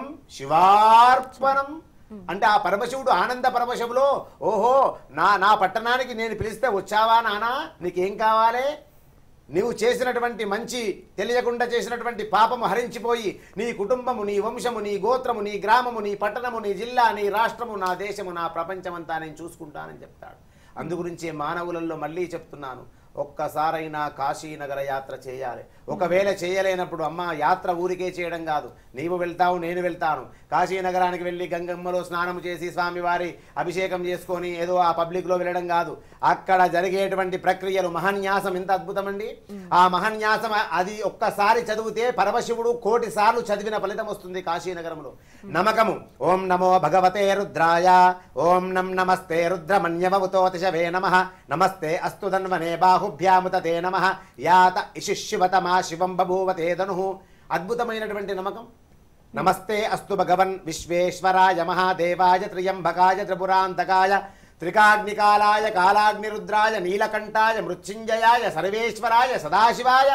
శివార్పణం అంటే ఆ పరమశివుడు ఆనంద పరమశివులో ఓహో నా నా పట్టణానికి నేను పిలిస్తే వచ్చావా నానా నీకేం కావాలి నీవు చేసినటువంటి మంచి తెలియకుండా చేసినటువంటి పాపము హరించిపోయి నీ కుటుంబము నీ వంశము నీ గోత్రము నీ గ్రామము నీ పట్టణము నీ జిల్లా నీ రాష్ట్రము నా దేశము నా ప్రపంచమంతా నేను చూసుకుంటానని చెప్తాడు అందుగురించే మానవులలో మళ్ళీ చెప్తున్నాను ఒక్కసారైనా కాశీనగర యాత్ర చేయాలి ఒకవేళ చేయలేనప్పుడు అమ్మ యాత్ర ఊరికే చేయడం కాదు నీవు వెళ్తావు నేను వెళ్తాను కాశీనగరానికి వెళ్ళి గంగమ్మలో స్నానం చేసి స్వామివారి అభిషేకం చేసుకొని ఏదో ఆ పబ్లిక్లో వెళ్ళడం కాదు అక్కడ జరిగేటువంటి ప్రక్రియలు మహన్యాసం ఎంత అద్భుతమండి ఆ మహన్యాసం అది ఒక్కసారి చదివితే పరమశివుడు కోటి సార్లు చదివిన ఫలితం వస్తుంది కాశీనగరంలో నమకము ఓం నమో భగవతే రుద్రాయ ఓం నం నమస్తే రుద్రమన్యవతోతిశవే నమ నమస్తే అస్తు ధన్వనే బాహుభ్యాముత తే నమ యాత ఇషిష్యువతమా శివం బభూవతే ధను అద్భుతమైనటువంటి నమ్మకం నమస్తే అస్తు భగవన్ విశ్వేశ్వరాయ మహాదేవాయ త్రియంబకాయ త్రిపురాంతకాయ త్రికాగ్నికాలాయ కాలాగ్నిరుద్రాయ నీలకంఠాయ మృత్యుంజయాయ సర్వేశ్వరాయ సదాశివాయ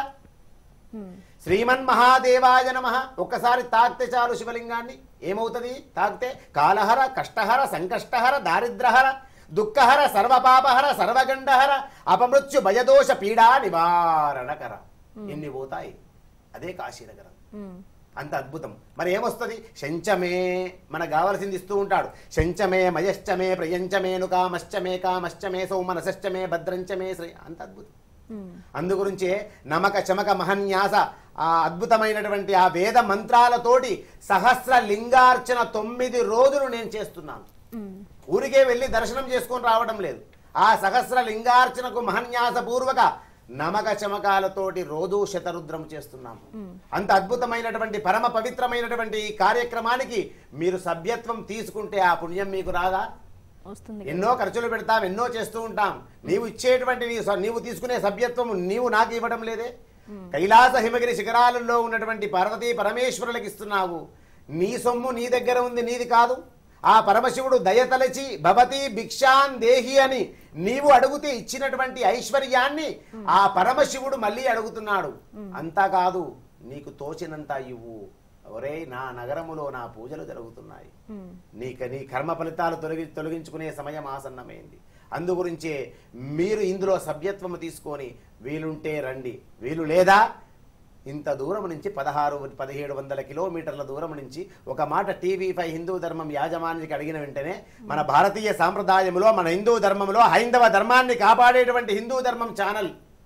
శ్రీమన్మహాదేవాయ నమ ఒక్కసారి తాకితే చాలు శివలింగాన్ని ఏమవుతుంది తాకితే కాలహర కష్టహర సంకష్టహర దారిద్రహర దుఃఖహర సర్వపాపహర సర్వగండహర అపమృత్యు భయదోష పీడా నివారణకర ఎన్ని పోతాయి అదే కాశీనగరం అంత అద్భుతం మరి ఏమొస్తుంది శంచమే మనకు కావలసింది ఇస్తూ ఉంటాడు శంచమే మయశ్చమే ప్రియంచమేను కామశ్చమే కామశ్చమే సౌమనశ్చమే భద్రంచమే శ్రీ అంత అద్భుతం అందుగురించే నమక చమక మహన్యాస ఆ అద్భుతమైనటువంటి ఆ వేద మంత్రాలతోటి సహస్ర లింగార్చన తొమ్మిది రోజులు నేను చేస్తున్నాను ఊరికే వెళ్ళి దర్శనం చేసుకొని రావడం లేదు ఆ సహస్ర లింగార్చనకు మహన్యాస పూర్వక నమక చమకాలతోటి రోజు శతరుద్రం చేస్తున్నాము అంత అద్భుతమైనటువంటి పరమ పవిత్రమైనటువంటి ఈ కార్యక్రమానికి మీరు సభ్యత్వం తీసుకుంటే ఆ పుణ్యం మీకు రాదా వస్తుంది ఎన్నో ఖర్చులు పెడతాం ఎన్నో చేస్తూ ఉంటాం నీవు ఇచ్చేటువంటి నీ స- నీవు తీసుకునే సభ్యత్వం నీవు నాకు ఇవ్వడం లేదే కైలాస హిమగిరి శిఖరాలలో ఉన్నటువంటి పార్వతీ పరమేశ్వరులకు ఇస్తున్నావు నీ సొమ్ము నీ దగ్గర ఉంది నీది కాదు ఆ పరమశివుడు దయతలచి భవతి భిక్షాన్ దేహి అని నీవు అడుగుతే ఇచ్చినటువంటి ఐశ్వర్యాన్ని ఆ పరమశివుడు మళ్ళీ అడుగుతున్నాడు అంతా కాదు నీకు తోచినంత ఇవ్వు ఒరే నా నగరములో నా పూజలు జరుగుతున్నాయి నీకు నీ కర్మ ఫలితాలు తొలగి తొలగించుకునే సమయం ఆసన్నమైంది అందుగురించే మీరు ఇందులో సభ్యత్వము తీసుకొని వీలుంటే రండి వీలు లేదా ఇంత దూరం నుంచి పదహారు పదిహేడు వందల కిలోమీటర్ల దూరం నుంచి ఒక మాట టీవీ ఫైవ్ హిందూ ధర్మం యాజమాన్యానికి అడిగిన వెంటనే మన భారతీయ సాంప్రదాయంలో మన హిందూ ధర్మంలో హైందవ ధర్మాన్ని కాపాడేటువంటి హిందూ ధర్మం ఛానల్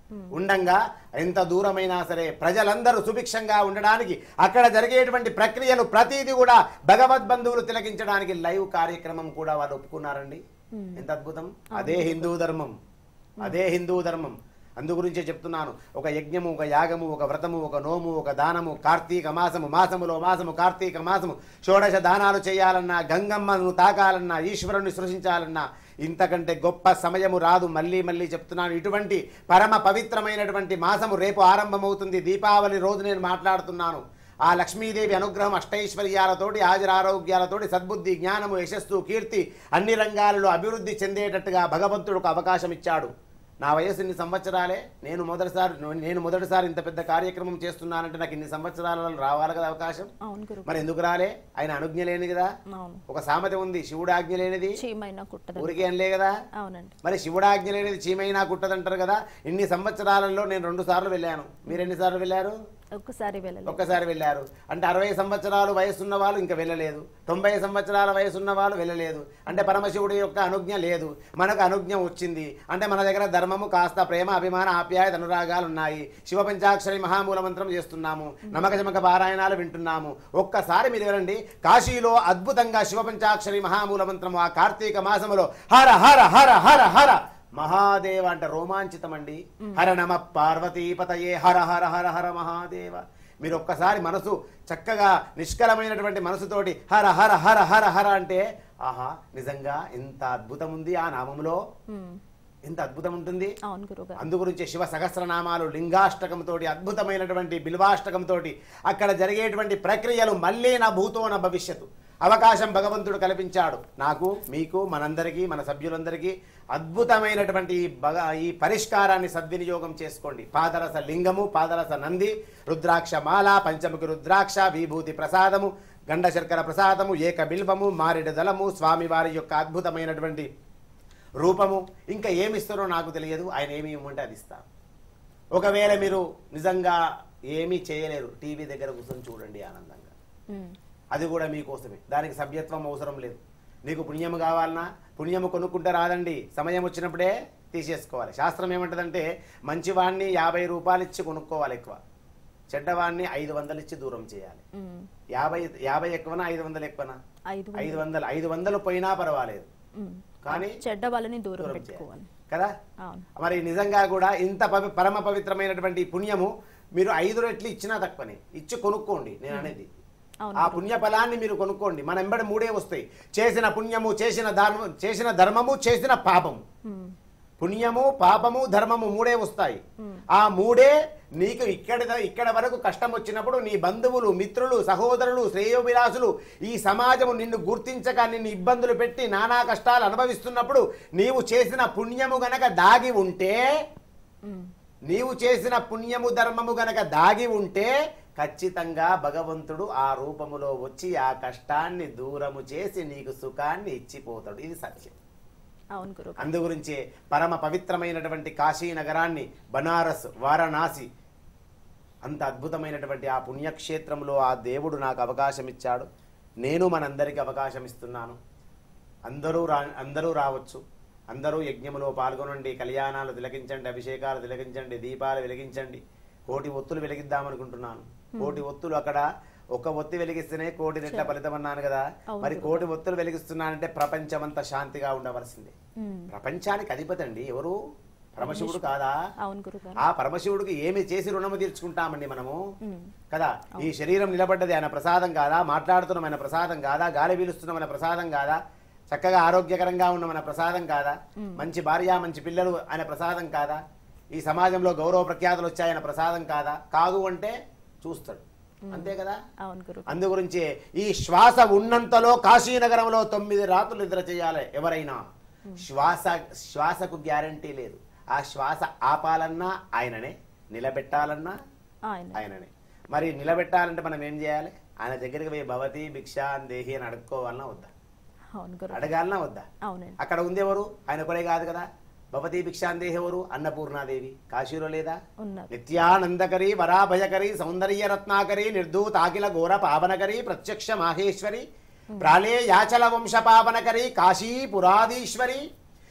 ఉండంగా ఎంత దూరమైనా సరే ప్రజలందరూ సుభిక్షంగా ఉండడానికి అక్కడ జరిగేటువంటి ప్రక్రియలు ప్రతిదీ కూడా భగవద్ బంధువులు తిలకించడానికి లైవ్ కార్యక్రమం కూడా వాళ్ళు ఒప్పుకున్నారండి ఎంత అద్భుతం అదే హిందూ ధర్మం అదే హిందూ ధర్మం అందు గురించే చెప్తున్నాను ఒక యజ్ఞము ఒక యాగము ఒక వ్రతము ఒక నోము ఒక దానము కార్తీక మాసము మాసములో మాసము కార్తీక మాసము షోడశ దానాలు చేయాలన్నా గంగమ్మను తాకాలన్నా ఈశ్వరుని సృష్టించాలన్నా ఇంతకంటే గొప్ప సమయము రాదు మళ్ళీ మళ్ళీ చెప్తున్నాను ఇటువంటి పరమ పవిత్రమైనటువంటి మాసము రేపు ఆరంభమవుతుంది దీపావళి రోజు నేను మాట్లాడుతున్నాను ఆ లక్ష్మీదేవి అనుగ్రహం అష్టైశ్వర్యాలతోటి హాజరారోగ్యాలతోటి సద్బుద్ధి జ్ఞానము యశస్సు కీర్తి అన్ని రంగాలలో అభివృద్ధి చెందేటట్టుగా భగవంతుడు ఒక అవకాశం ఇచ్చాడు నా వయసు ఇన్ని సంవత్సరాలే నేను మొదటిసారి నేను మొదటిసారి ఇంత పెద్ద కార్యక్రమం చేస్తున్నానంటే నాకు ఇన్ని సంవత్సరాలలో రావాలి కదా అవకాశం అవును గురు మరి ఎందుకు రాలే ఆయన అనుజ్ఞ లేని కదా అవును ఒక సామెత ఉంది శివుడు ఆజ్ఞ లేనిది చీమైనా కుట్టదు ఊరికే అనలే కదా అవునండి మరి శివుడు ఆజ్ఞ లేనిది చీమైనా కుట్టదంటారు కదా ఇన్ని సంవత్సరాలలో నేను రెండు సార్లు వెళ్ళాను మీరు ఎన్నిసార్లు వెళ్ళారు ఒక్కసారి వెళ్ళలేదు ఒక్కసారి వెళ్ళారు అంటే అరవై సంవత్సరాలు వయసున్న వాళ్ళు ఇంకా వెళ్ళలేదు తొంభై సంవత్సరాల వయసున్న వాళ్ళు వెళ్ళలేదు అంటే పరమశివుడి యొక్క అనుజ్ఞ లేదు మనకు అనుజ్ఞ వచ్చింది అంటే మన దగ్గర ధర్మము కాస్త ప్రేమ అభిమాన ఆప్యాయత అనురాగాలు ఉన్నాయి శివ పంచాక్షరి మహామూల మంత్రం చేస్తున్నాము నమక చమక పారాయణాలు వింటున్నాము ఒక్కసారి మీరు వినండి కాశీలో అద్భుతంగా శివ పంచాక్షరి మహామూల మంత్రము ఆ కార్తీక మాసములో హర హర హర హర హర మహాదేవ అంటే రోమాంచితం అండి హర నమ పార్వతీపతయే హర హర హర హర మహాదేవ మీరు ఒక్కసారి మనసు చక్కగా నిష్కలమైనటువంటి మనసుతోటి హర హర హర హర హర అంటే ఆహా నిజంగా ఎంత అద్భుతం ఉంది ఆ నామంలో ఉమ్, ఎంత అద్భుతం ఉంటుంది అవును గురుగారు అందు గురించి శివ సహస్రనామాలు లింగాష్టకంతో అద్భుతమైనటువంటి బిల్వాష్టకంతో అక్కడ జరిగేటువంటి ప్రక్రియలు మళ్ళీ నా భూతో నా భవిష్యత్తు అవకాశం భగవంతుడు కల్పించాడు నాకు మీకు మనందరికీ మన సభ్యులందరికీ అద్భుతమైనటువంటి ఈ భగ ఈ పరిష్కారాన్ని సద్వినియోగం చేసుకోండి పాదరస లింగము పాదరస నంది రుద్రాక్ష మాల పంచముఖి రుద్రాక్ష విభూతి ప్రసాదము గండ శర్కర ప్రసాదము ఏక బిల్వము మారెడు దళము స్వామివారి యొక్క అద్భుతమైనటువంటి రూపము ఇంకా ఏమిస్తారో నాకు తెలియదు ఆయన ఏమి ఇవ్వమంటే అది ఇస్తాను ఒకవేళ మీరు నిజంగా ఏమీ చేయలేరు టీవీ దగ్గర కూర్చొని చూడండి ఆనందంగా ఉమ్, అది కూడా మీకోసమే దానికి సభ్యత్వం అవసరం లేదు నీకు పుణ్యము కావాలన్నా పుణ్యము కొనుక్కుంటే రాదండి సమయం వచ్చినప్పుడే తీసేసుకోవాలి శాస్త్రం ఏమంటదంటే మంచివాడిని యాభై రూపాయలు ఇచ్చి కొనుక్కోవాలి ఎక్కువ చెడ్డవాడిని ఐదు వందలు ఇచ్చి దూరం చేయాలి ఉమ్, యాభై యాభై ఎక్కువనా ఐదు వందలు ఎక్కువనా ఐదు ఐదు వందలు ఐదు వందలు పోయినా పర్వాలేదు ఉమ్, కానీ చెడ్డ వాళ్ళని దూరం దూరం పెట్టుకోవాలి చేయాలి కదా అవును మరి నిజంగా కూడా ఇంత పవి పరమ పవిత్రమైనటువంటి ఈ పుణ్యము మీరు ఐదు రెట్లు ఇచ్చినా తక్కువనే ఇచ్చి కొనుక్కోండి నేను అనేది అవును ఆ పుణ్య ఫలాన్ని మీరు కొనుక్కోండి మన ఎంబడి మూడే వస్తాయి చేసిన పుణ్యము చేసిన ధర్మం చేసిన ధర్మము చేసిన పాపము ఉమ్, పుణ్యము పాపము ధర్మము మూడే వస్తాయి ఆ మూడే నీకు ఇక్కడ ఇక్కడ వరకు కష్టం వచ్చినప్పుడు నీ బంధువులు మిత్రులు సహోదరులు శ్రేయోభిలాసులు ఈ సమాజము నిన్ను గుర్తించక నిన్ను ఇబ్బందులు పెట్టి నానా కష్టాలు అనుభవిస్తున్నప్పుడు నీవు చేసిన పుణ్యము గనక దాగి ఉంటే ఉమ్, నీవు చేసిన పుణ్యము ధర్మము గనక దాగి ఉంటే ఖచ్చితంగా భగవంతుడు ఆ రూపములో వచ్చి ఆ కష్టాన్ని దూరము చేసి నీకు సుఖాన్ని ఇచ్చిపోతాడు ఇది సత్యం అవును గురుగారు అందు గురించే పరమ పవిత్రమైనటువంటి కాశీ నగరాన్ని బనారస్ వారణాసి అంత అద్భుతమైనటువంటి ఆ పుణ్యక్షేత్రంలో ఆ దేవుడు నాకు అవకాశం ఇచ్చాడు నేను మనందరికీ అవకాశం ఇస్తున్నాను అందరూ రా అందరూ రావచ్చు అందరూ యజ్ఞములో పాల్గొనండి కళ్యాణాలు తిలకించండి అభిషేకాలు తిలకించండి దీపాలు వెలిగించండి కోటి ఒత్తులు వెలిగిద్దామనుకుంటున్నాను కోటి ఒత్తులు అక్కడ ఒక ఒత్తి వెలిగిస్తేనే కోటి రెట్ల ఫలితం అన్నాను కదా అవును మరి కోటి ఒత్తులు వెలిగిస్తున్నానంటే ప్రపంచమంతా శాంతిగా ఉండవలసిందే ఉమ్, ప్రపంచానికి అధిపతి అండి ఎవరు పరమశివుడు కాదా అవును గురుగారు ఆ పరమశివుడికి ఏమి చేసి రుణము తీర్చుకుంటామండి మనము ఉమ్, కదా ఈ శరీరం నిలబడ్డది ఆయన ప్రసాదం కాదా మాట్లాడుతున్నాం ఆయన ప్రసాదం కాదా గాలి పీలుస్తున్నాం ఆయన ప్రసాదం కాదా చక్కగా ఆరోగ్యకరంగా ఉన్న మన ప్రసాదం కాదా మంచి భార్య మంచి పిల్లలు ఆయన ప్రసాదం కాదా ఈ సమాజంలో గౌరవ ప్రఖ్యాతులు వచ్చాయి ఆయన ప్రసాదం కాదా కాదు అంటే చూస్తాడు అంతే కదా అవును గురు అందు గురించి ఈ శ్వాస ఉన్నంతలో కాశీనగరంలో తొమ్మిది రాత్రులు నిద్ర చేయాలి ఎవరైనా శ్వాస శ్వాసకు గ్యారంటీ లేదు ఆ శ్వాస ఆపాలన్నా ఆయననే నిలబెట్టాలన్నా ఆయన ఆయననే మరి నిలబెట్టాలంటే మనం ఏం చేయాలి ఆయన దగ్గరికి పోయి భవతి భిక్ష అని దేహి అని అడుక్కోవాలన్నా వద్దా అవును గురు అడగాలన్నా వద్దా అవునండి అక్కడ ఉంది ఎవరు ఆయన ఒకడే కాదు కదా భవతి భిక్షాందేహి ఎవరు అన్నపూర్ణాదేవి కాశీలో లేదా ఉన్నారు నిత్యానందకరి వరాభయకరి సౌందర్య రత్నాకరి నిర్ధూతాకిల ఘోర పావనకరి ప్రత్యక్ష మాహేశ్వరి ప్రాళే యాచల వంశ పావనకరి కాశీ పురాధీశ్వరి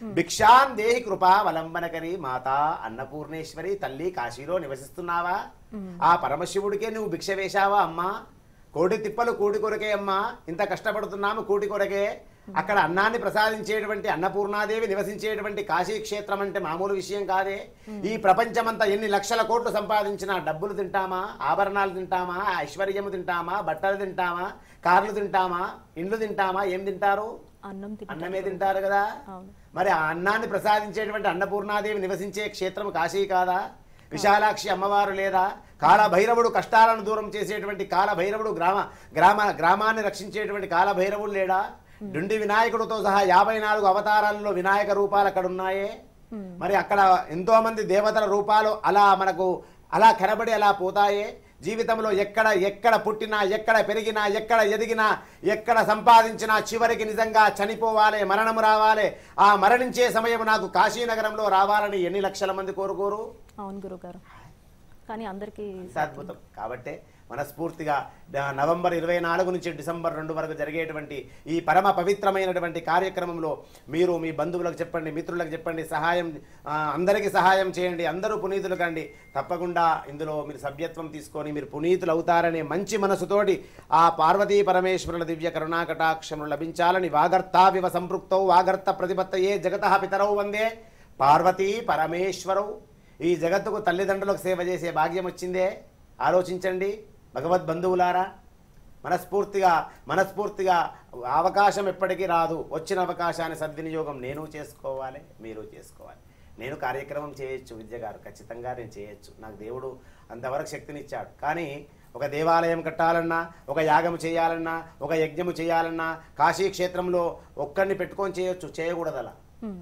భిక్షాం దేహి కృపావలంబనకరి మాతా అన్నపూర్ణేశ్వరి తల్లి కాశీలో నివసిస్తున్నావా ఆ పరమశివుడికే నువ్వు భిక్ష వేశావా అమ్మా కోటి తిప్పలు కూటి కొరకే అమ్మా ఇంత కష్టపడుతున్నాము కూటి కొరకే అక్కడ అన్నాన్ని ప్రసాదించేటువంటి అన్నపూర్ణాదేవి నివసించేటువంటి కాశీ క్షేత్రం అంటే మామూలు విషయం కాదే ఈ ప్రపంచమంతా ఎన్ని లక్షల కోట్లు సంపాదించినా డబ్బులు తింటామా ఆభరణాలు తింటామా ఐశ్వర్యము తింటామా బట్టలు తింటామా కార్లు తింటామా ఇండ్లు తింటామా ఏం తింటారు అన్నం తింటారు అన్నమే తింటారు కదా అవును. మరి ఆ అన్నాన్ని ప్రసాదించేటువంటి అన్నపూర్ణాదేవి నివసించే క్షేత్రం కాశీ కాదా విశాలాక్షి అమ్మవారు లేదా కాలభైరవుడు కష్టాలను దూరం చేసేటువంటి కాలభైరవుడు గ్రామ గ్రామ గ్రామాన్ని రక్షించేటువంటి కాలభైరవుడు లేడా డుండి వినాయకుడితో సహా యాభై నాలుగు అవతారాల్లో వినాయక రూపాలు అక్కడ ఉన్నాయే మరి అక్కడ ఎంతో మంది దేవతల రూపాలు అలా మనకు అలా కనబడి అలా పోతాయే జీవితంలో ఎక్కడ ఎక్కడ పుట్టినా ఎక్కడ పెరిగినా ఎక్కడ ఎదిగినా ఎక్కడ సంపాదించినా చివరికి నిజంగా చనిపోవాలి మరణము రావాలి ఆ మరణించే సమయం నాకు కాశీనగరంలో రావాలని ఎన్ని లక్షల మంది కోరుకోరు అవును గురుగారు కానీ అందరికీ ఎంత అద్భుతం కాబట్టే మనస్ఫూర్తిగా ద- నవంబర్ ఇరవై నాలుగు నుంచి డిసెంబర్ రెండు వరకు జరిగేటువంటి ఈ పరమ పవిత్రమైనటువంటి కార్యక్రమంలో మీరు మీ బంధువులకు చెప్పండి మిత్రులకు చెప్పండి సహాయం ఆ, అందరికీ సహాయం చేయండి అందరూ పునీతులు కండి తప్పకుండా ఇందులో మీరు సభ్యత్వం తీసుకొని మీరు పునీతులు అవుతారనే మంచి మనసుతోటి ఆ పార్వతీ పరమేశ్వరుల దివ్య కరుణాకటాక్షములు లభించాలని వాగర్తావివ సంపృక్తౌ వాగర్త ప్రతిపత్తయే జగత పితరౌ వందే పార్వతీ పరమేశ్వరౌ ఈ జగత్తుకు తల్లిదండ్రులకు సేవ చేసే భాగ్యం వచ్చిందే ఆలోచించండి భగవద్ బంధువులారా మనస్ఫూర్తిగా మనస్ఫూర్తిగా అవకాశం ఎప్పటికీ రాదు వచ్చిన అవకాశాన్ని సద్వినియోగం నేను చేసుకోవాలి మీరు చేసుకోవాలి నేను కార్యక్రమం చేయొచ్చు విద్య గారు ఖచ్చితంగా నేను చేయొచ్చు నాకు దేవుడు అంతవరకు శక్తినిచ్చాడు కానీ ఒక దేవాలయం కట్టాలన్నా ఒక యాగము చేయాలన్నా ఒక యజ్ఞము చేయాలన్నా కాశీ క్షేత్రంలో ఒక్కడిని పెట్టుకొని చేయొచ్చు చేయకూడదు అలా ఉమ్,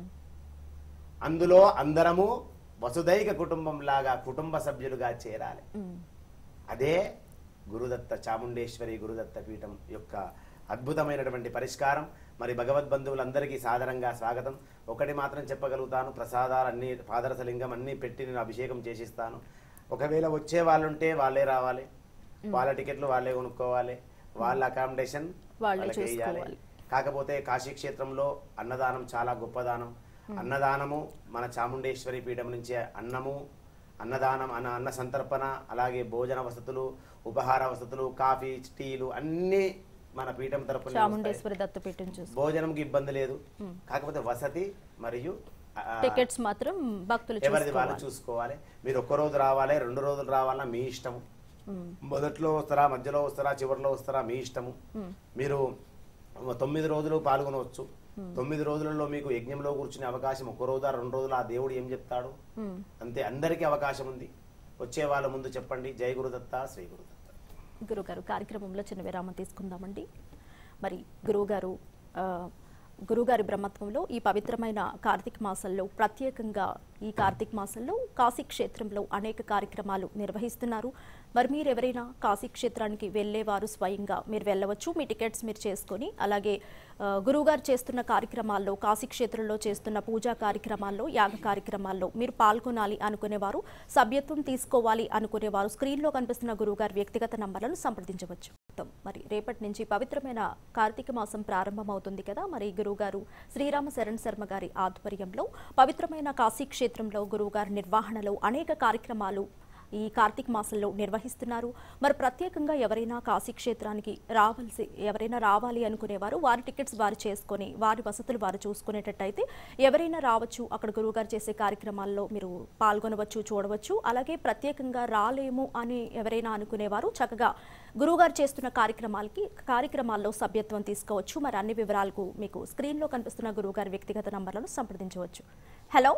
అందులో అందరము వసుదైక కుటుంబం లాగా కుటుంబ సభ్యులుగా చేరాలి ఉమ్. అదే గురుదత్త చాముండేశ్వరి గురుదత్త పీఠం యొక్క అద్భుతమైనటువంటి పరిష్కారం మరి భగవద్బంధువులందరికీ సాదరంగా స్వాగతం ఒకటి మాత్రం చెప్పగలుగుతాను ప్రసాదాలు అన్ని పాదరసలింగం అన్నీ పెట్టి నేను అభిషేకం చేసిస్తాను ఒకవేళ వచ్చే వాళ్ళు ఉంటే వాళ్ళే రావాలి వాళ్ళ టికెట్లు వాళ్ళే కొనుక్కోవాలి వాళ్ళ అకామిడేషన్ వాళ్ళే వాళ్ళకే ఇయ్యాలి. చూసుకోవాలి. కాకపోతే కాశీ క్షేత్రంలో అన్నదానం చాలా గొప్పదానం అన్నదానము మన చాముండేశ్వరి పీఠం నుంచే అన్నము అన్నదానం అన్న అన్న సంతర్పణ అలాగే భోజన వసతులు ఉపహార వసతులు కాఫీ టీలు అన్నీ మన పీఠం తరపున చాముండేశ్వరి దత్తపీఠం చూసి భోజనంకి ఇబ్బంది లేదు కాకపోతే వసతి మరియు ఆ, టికెట్స్ మాత్రం భక్తులు ఎవరిది వాళ్ళు చూసుకోవాలి చూసుకోవాలి మీరు ఒక్క రోజు రావాలి రెండు రోజులు రావాలన్నా మీ ఇష్టము ఉమ్, మొదట్లో వస్తారా మధ్యలో వస్తారా చివరిలో వస్తారా మీ ఇష్టము మీరు తొమ్మిది రోజులు పాల్గొనవచ్చు తొమ్మిది రోజులలో మీకు యజ్ఞంలో కూర్చునే అవకాశం ఒక రోజు రెండు రోజులు ఆ దేవుడు ఏం చెప్తాడు ఉమ్. అంతే అందరికీ అవకాశం ఉంది వచ్చే వాళ్ళ ముందు చెప్పండి జై గురుదత్త శ్రీ గురుదత్త గురుగారు కార్యక్రమంలో చిన్న విరామం తీసుకుందామండి మరి గురువుగారు ఆ, గురువుగారి బ్రహ్మత్వంలో ఈ పవిత్రమైన కార్తీక మాసంలో ప్రత్యేకంగా ఈ కార్తీక మాసంలో కాశీ క్షేత్రంలో అనేక కార్యక్రమాలు నిర్వహిస్తున్నారు మరి మీరు ఎవరైనా కాశీ క్షేత్రానికి వెళ్ళేవారు స్వయంగా మీరు వెళ్ళవచ్చు మీ టికెట్స్ మీరు చేసుకొని అలాగే ఆ, గురువుగారు చేస్తున్న కార్యక్రమాల్లో కాశీ క్షేత్రంలో చేస్తున్న పూజా కార్యక్రమాల్లో యాగ కార్యక్రమాల్లో మీరు పాల్గొనాలి అనుకునేవారు సభ్యత్వం తీసుకోవాలి అనుకునేవారు స్క్రీన్లో కనిపిస్తున్న గురువుగారి వ్యక్తిగత నంబర్లను సంప్రదించవచ్చు మరి రేపటి నుంచి పవిత్రమైన కార్తీక మాసం ప్రారంభమవుతుంది కదా మరి గురువుగారు శ్రీరామ శరణ్ శర్మ గారి ఆధ్వర్యంలో పవిత్రమైన కాశీ క్షేత్రంలో గురువుగారి నిర్వహణలో అనేక కార్యక్రమాలు ఈ కార్తీక మాసంలో నిర్వహిస్తున్నారు మరి ప్రత్యేకంగా ఎవరైనా కాశీ క్షేత్రానికి రావాల్సి ఎవరైనా రావాలి అనుకునేవారు వారి టికెట్స్ వారు చేసుకొని వారి వసతులు వారు చూసుకునేటట్టయితే ఎవరైనా రావచ్చు అక్కడ గురువుగారు చేసే కార్యక్రమాల్లో మీరు పాల్గొనవచ్చు చూడవచ్చు అలాగే ప్రత్యేకంగా రాలేము అని ఎవరైనా అనుకునేవారు చక్కగా గురువుగారు చేస్తున్న కార్యక్రమాలకి కార్యక్రమాల్లో సభ్యత్వం తీసుకోవచ్చు మరి అన్ని వివరాలకు మీకు స్క్రీన్లో కనిపిస్తున్న గురువుగారి వ్యక్తిగత నంబర్లను సంప్రదించవచ్చు హలో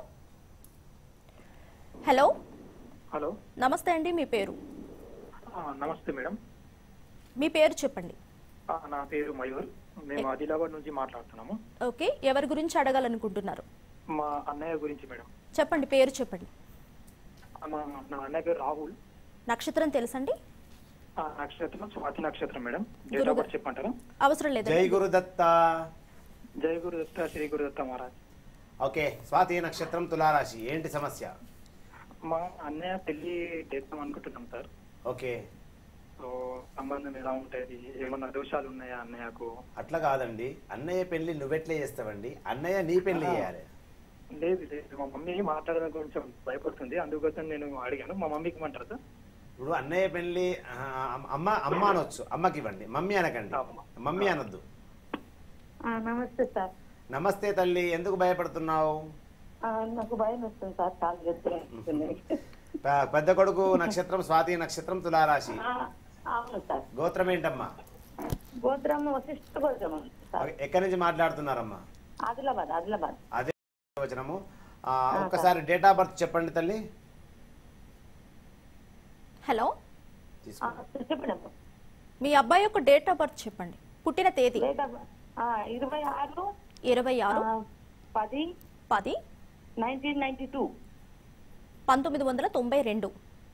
హలో హలో నమస్తే అండి మీ పేరు ఆ, నమస్తే మేడం మీ పేరు చెప్పండి ఆ, నా పేరు మయూర్ మేము ఆదిలాబాద్ నుంచి మాట్లాడుతున్నాము ఓకే ఎవరి గురించి అడగాలనుకుంటున్నారు మా అన్నయ్య గురించి మేడం చెప్పండి పేరు చెప్పండి ఆ, మా నా అన్నయ్య పేరు రాహుల్ నక్షత్రం తెలుసండి ఆ, నక్షత్రం స్వాతి నక్షత్రం మేడం డేట్ ఆఫ్ బర్త్ చెప్పంటారా అవసరం జై లేదండి గురుదత్త జయ గురుదత్త శ్రీ గురుదత్త మహారాజ్ ఓకే స్వాతి నక్షత్రం తులారాశి ఏంటి సమస్య మా అన్నయ్య పెళ్లి చేద్దాం అనుకుంటున్నాం సార్ ఓకే సో సంబంధం ఎలా ఉంటుంది ఏమన్నా దోషాలు ఉన్నాయా అన్నయ్యకు అట్లా కాదండి అన్నయ్య పెళ్లి నువ్వెట్లే చేస్తావండి అన్నయ్య నీ పెళ్లి చేయాలి లేదు లేదు మా మమ్మీ మాట్లాడడం కొంచెం భయపడుతుంది అందుకోసం నేను అడిగాను మా మమ్మీకి ఇమ్మంటారా సార్ ఇప్పుడు అన్నయ్య పెళ్లి ఆ, అమ్మ అమ్మ అనొచ్చు అమ్మకి ఇవ్వండి మమ్మీ అనకండి మమ్మీ అనొద్దు ఆ, నమస్తే సార్ నమస్తే తల్లి ఎందుకు భయపడుతున్నావు ఆ, నాకు భయం వస్తుంది సార్ చాలా చెప్తున్నాయి ప- పెద్ద కొడుకు నక్షత్రం స్వాతి నక్షత్రం తులారాశి అవును సార్ గోత్రం ఏంటమ్మా గోత్రం వశిష్ఠ గోత్రం సార్ ఎక్కడి నుంచి మాట్లాడుతున్నారమ్మా ఆదిలాబాద్ ఆదిలాబాద్ అదే వచనము ఆ, ఒక్కసారి డేట్ ఆఫ్ బర్త్ చెప్పండి తల్లి హలో తీసుకో చెప్పండి మీ అబ్బాయి యొక్క డేట్ ఆఫ్ బర్త్ చెప్పండి పుట్టిన తేదీ డేట్ ఆఫ్ ఇరవై ఆరు ఇరవై ఆరు ఆ, పది పది నైన్టీన్ నైన్టీ టూ పంతొమ్మిది వందల తొంభై రెండు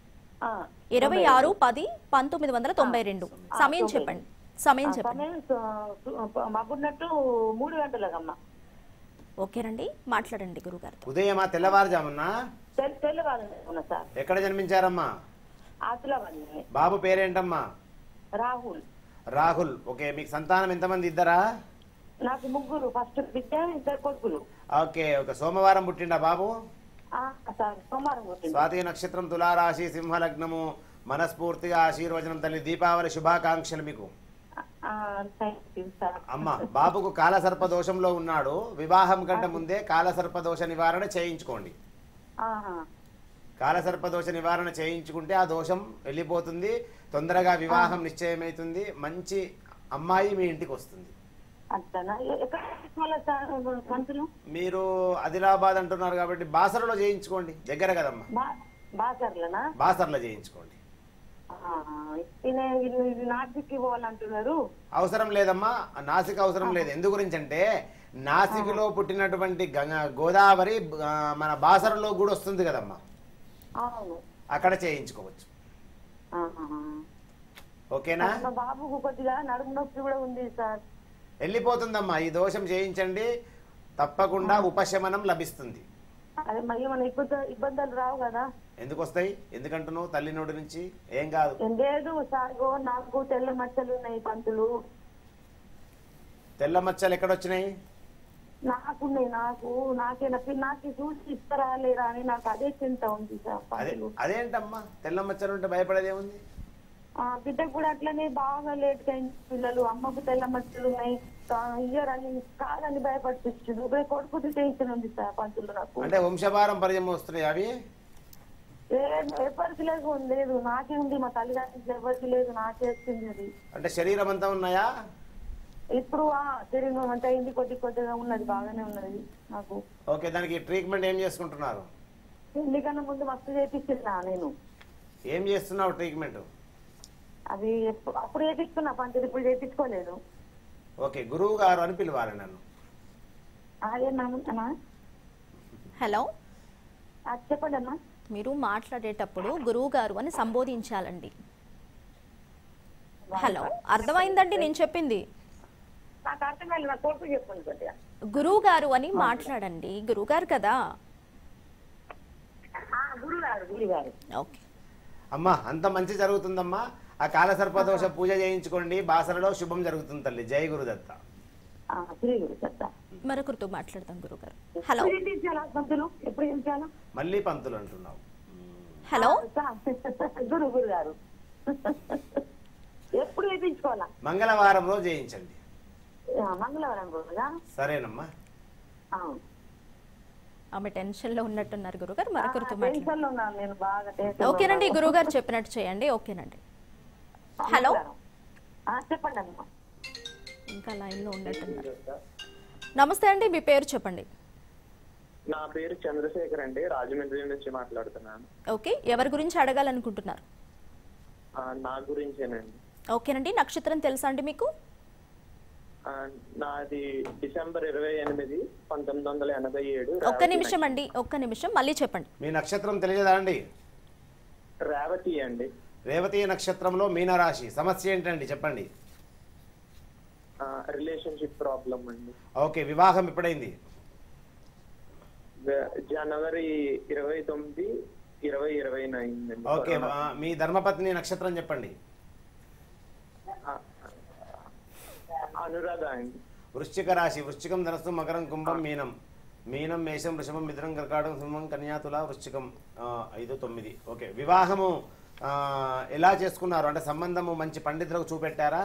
ఇరవై ఆరు పది పంతొమ్మిది వందల తొంభై రెండు సమయం చెప్పండి సమయం చెప్పండి సమయం సు- మబ్బున్నట్టు మూడు గంటలకమ్మా ఓకేనండి మాట్లాడండి గురుగారితో ఉదయమా తెల్లవారుజామున తెలు తెల్లవారు ఉన్నా సార్ ఎక్కడ జన్మించారమ్మా ఆదిలాబాద్ బాబు పేరేంటమ్మా రాహుల్ రాహుల్ ఓకే మీకు సంతానం ఎంతమంది ఇద్దరా నాకు ముగ్గురు ఫస్ట్ బిడ్డ ఇద్దరు కొడుకులు ఓకే ఒక సోమవారం పుట్టిండా బాబు ఆ, సార్ సోమవారం పుట్టింది స్వాతి నక్షత్రం తులారాశి సింహలగ్నము మనస్ఫూర్తిగా ఆశీర్వచనం తల్లి దీపావళి శుభాకాంక్షలు మీకు థ్యాంక్ యూ సార్ అమ్మ బాబుకు కాలసర్ప దోషంలో ఉన్నాడు వివాహం కంటే ముందే కాలసర్ప దోష నివారణ చేయించుకోండి ఆహా. కాలసర్ప దోష నివారణ చేయించుకుంటే ఆ దోషం వెళ్ళిపోతుంది తొందరగా వివాహం నిశ్చయమవుతుంది మంచి అమ్మాయి మీ ఇంటికి వస్తుంది అట్లనా ఎ- ఎక్కడ తీసుకోవాలా సార్ మంతులు మీరు ఆదిలాబాద్ అంటున్నారు కాబట్టి బాసరలో చేయించుకోండి దగ్గర కదమ్మా బా బాసర్లనా బాసర్లో చేయించుకోండి ఆహా. ఈయన వీళ్ళు ఇది నాటికి పోవాలంటున్నారు అవసరం లేదమ్మా నాసిక్ అవసరం లేదు ఎందు గురించి అంటే నాసిక్లో పుట్టినటువంటి గంగ గోదావరి ఆ, మన బాసరలో కూడా వస్తుంది కదమ్మా అవును అక్కడ చేయించుకోవచ్చు ఆహా. ఓకేనా మా బాబుకు కొద్దిగా నడుము నొప్పి కూడా ఉంది సార్ వెళ్ళిపోతుందమ్మా ఈ దోషం చేయించండి తప్పకుండా ఉపశమనం లభిస్తుంది అదే మరి మన ఇబ్బంది ఇబ్బందులు రావు కదా ఎందుకు వస్తాయి ఎందుకంటున్నావు తల్లి నోటి నుంచి ఏం కాదు ఏం లేదు సాగో నాకు తెల్ల మచ్చలు ఉన్నాయి పంతులు తెల్ల మచ్చలు ఎక్కడొచ్చినాయి నాకున్నాయి నాకు నాకే నాకు నాకు చూసి ఇస్తారా లేరా అని నాకు అదే చింత ఉంది సార్ అదే పంతులు అదేంటమ్మా తెల్ల మచ్చలు ఉంటే భయపడేదే ఉంది ఆ, బిడ్డకు కూడా అట్లనే బాగా లేట్ అయింది పిల్లలు అమ్మకు తెల్ల మచ్చలు ఉన్నాయి ఇయ్యర్ అని కాదని భయపడిపించిండు ఇప్పుడు కొడుకు టెన్షన్ ఉంది సార్ పంతులు నాకు అంటే వంశపారం పరిచయం వస్తున్నాయి అవి ఏ ఎవరికి లేదు లేదు నాకే ఉంది మా తల్లిదండ్రులు ఎవరికి లేదు నాకే వచ్చింది అది అంటే శరీరం అంతా ఉన్నాయా ఇప్పుడు ఆ శరీరం అంతా అయింది కొద్ది కొద్దిగా ఉన్నది బాగానే ఉన్నది నాకు ఓకే దానికి ట్రీట్మెంట్ ఏం చేసుకుంటున్నారు ఎందుకన్నా ముందు మస్తు చేపించినా నేను ఏం చేస్తున్నావు ట్రీట్మెంట్ అది ఎప్పు- అప్పుడు చేపించుకున్నా పంతులు ఇప్పుడు చేపించుకోలేదు ఓకే గురువు గారు అని పిలవాలి నన్ను అదే నమ్ముతానా హలో చెప్పండి అమ్మా మీరు మాట్లాడేటప్పుడు గురువు గారు అని సంబోధించాలండి హలో అర్థమైందండి నేను చెప్పింది నాకు అర్థం కాలేదు నా కొడుకు చెప్పండి కొద్దిగా గురువు గారు అని మాట్లాడండి గురువు గారు కదా ఆ, గురుగారు గురుగారు ఓకే అమ్మా అంత మంచి జరుగుతుందమ్మా ఆ కాలసర్పదోష పూజ చేయించుకోండి బాసరలో శుభం జరుగుతుంది తల్లి జై గురుదత్త ఆ, శ్రీ గురు చెప్తా మరొకరితో మాట్లాడదాం గురుగారు హలో ఎప్పుడు చేయించాలా పంతులు ఎప్పుడు చేయించాలా మళ్ళీ పంతులు అంటున్నావు హలో గురు గురు గారు ఎప్పుడు చేయించుకోవాలా మంగళవారం రోజు చేయించండి ఆ, మంగళవారం రోజుగా సరేనమ్మా అవును ఆమె టెన్షన్ లో ఉన్నట్టున్నారు గురుగారు మరొకరితో మాట్లాడండి టెన్షన్ లో ఉన్నాను నేను బాగా టెన్షన్ ఓకేనండి గురువు గారు చెప్పినట్టు చేయండి ఓకేనండి హలో చెప్పండి అమ్మా ఇంకా లైన్ లో ఉన్నట్టున్నారు నమస్తే అండి మీ పేరు చెప్పండి నా పేరు చంద్రశేఖర్ అండి రాజమండ్రి నుంచి మాట్లాడుతున్నాను ఓకే ఎవరి గురించి అడగాలనుకుంటున్నారు ఆ, నా గురించేనండి ఓకేనండి నక్షత్రం తెలుసా అండి మీకు ఆ, నాది డిసెంబర్ ఇరవై ఎనిమిది పంతొమ్మిది వందల ఎనభై ఏడు ఒక్క నిమిషం అండి ఒక్క నిమిషం మళ్ళీ చెప్పండి మీ నక్షత్రం తెలియదా అండి రేవతి అండి రేవతి నక్షత్రంలో మీనరాశి సమస్య ఏంటండి చెప్పండి రిలేషన్షిప్ ప్రాబ్లం అండి ఓకే వివాహం ఎప్పుడైంది వె- జనవరి ఇరవై తొమ్మిది ఇరవై ఇరవై అయిందండి ఓకే కరోనా. ఆ, మీ ధర్మపత్ని నక్షత్రం చెప్పండి ఆ, అనురాధ అండి వృశ్చిక రాశి వృశ్చికం ధనస్సు మకరం కుంభం మీనం మీనం మేషం వృషభం మిథునం కర్కాటకం సింహం కన్యా తుల వృశ్చికం ఆ, ఐదు తొమ్మిది ఓకే వివాహము ఆ, ఎలా చేసుకున్నారు అంటే సంబంధము మంచి పండితులకు చూపెట్టారా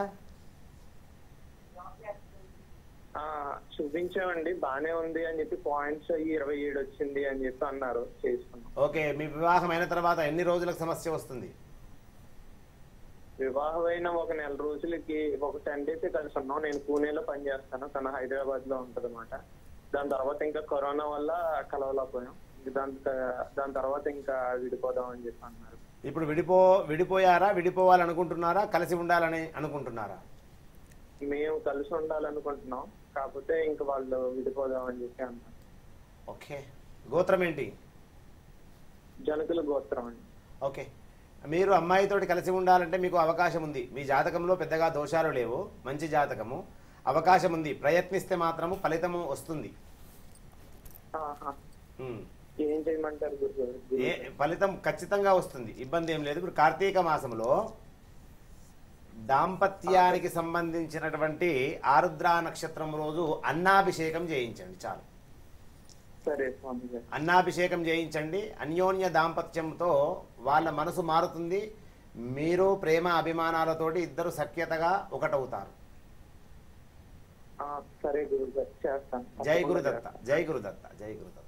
ఆ, చూపించామండి బానే ఉంది అని చెప్పి పాయింట్స్ ఇరవై ఏడు వచ్చింది అని చెప్పి అన్నారు చేసుకున్నాం ఓకే మీ వివాహం అయిన తర్వాత ఎన్ని రోజులకు సమస్య వస్తుంది వివాహం అయిన ఒక నెల రోజులకి ఒక టెన్ డేస్ కలిసి ఉన్నాం నేను పూణేలో పనిచేస్తాను తన హైదరాబాద్ లో ఉంటది దాని తర్వాత ఇంకా కరోనా వల్ల కలవలేకపోయాం ఇంక దాని దాని తర్వాత ఇంకా విడిపోదాం అని చెప్పి అన్నారు ఇప్పుడు విడిపో విడిపోయారా విడిపోవాలనుకుంటున్నారా కలిసి ఉండాలని అనుకుంటున్నారా మేము కలిసి ఉండాలనుకుంటున్నాం కాకపోతే ఇంకా వాళ్ళు విడిపోదాం అని చెప్పి అన్నారు ఓకే గోత్రం ఏంటి జనకుల గోత్రం అండి ఓకే మీరు అమ్మాయితోటి కలిసి ఉండాలంటే మీకు అవకాశం ఉంది మీ జాతకంలో పెద్దగా దోషాలు లేవు మంచి జాతకము అవకాశం ఉంది ప్రయత్నిస్తే మాత్రము ఫలితము వస్తుంది ఆహా. ఉమ్. ఏం చేయమంటారు గురుగారు ఏ ఫలితం ఖచ్చితంగా వస్తుంది ఇబ్బంది ఏం లేదు ఇప్పుడు కార్తీక మాసంలో దాంపత్యానికి సంబంధించినటువంటి ఆరుద్ర నక్షత్రం రోజు అన్నాభిషేకం చేయించండి చాలు సరే స్వామి గారు అన్నాభిషేకం చేయించండి అన్యోన్య దాంపత్యంతో వాళ్ళ మనసు మారుతుంది మీరు ప్రేమ అభిమానాలతోటి ఇద్దరు సఖ్యతగా ఒకటవుతారు ఆ, సరే గురుగారు చేస్తాను జై తప్పకుండా గురుదత్త చేస్తాను. జై గురుదత్త జై గురుదత్త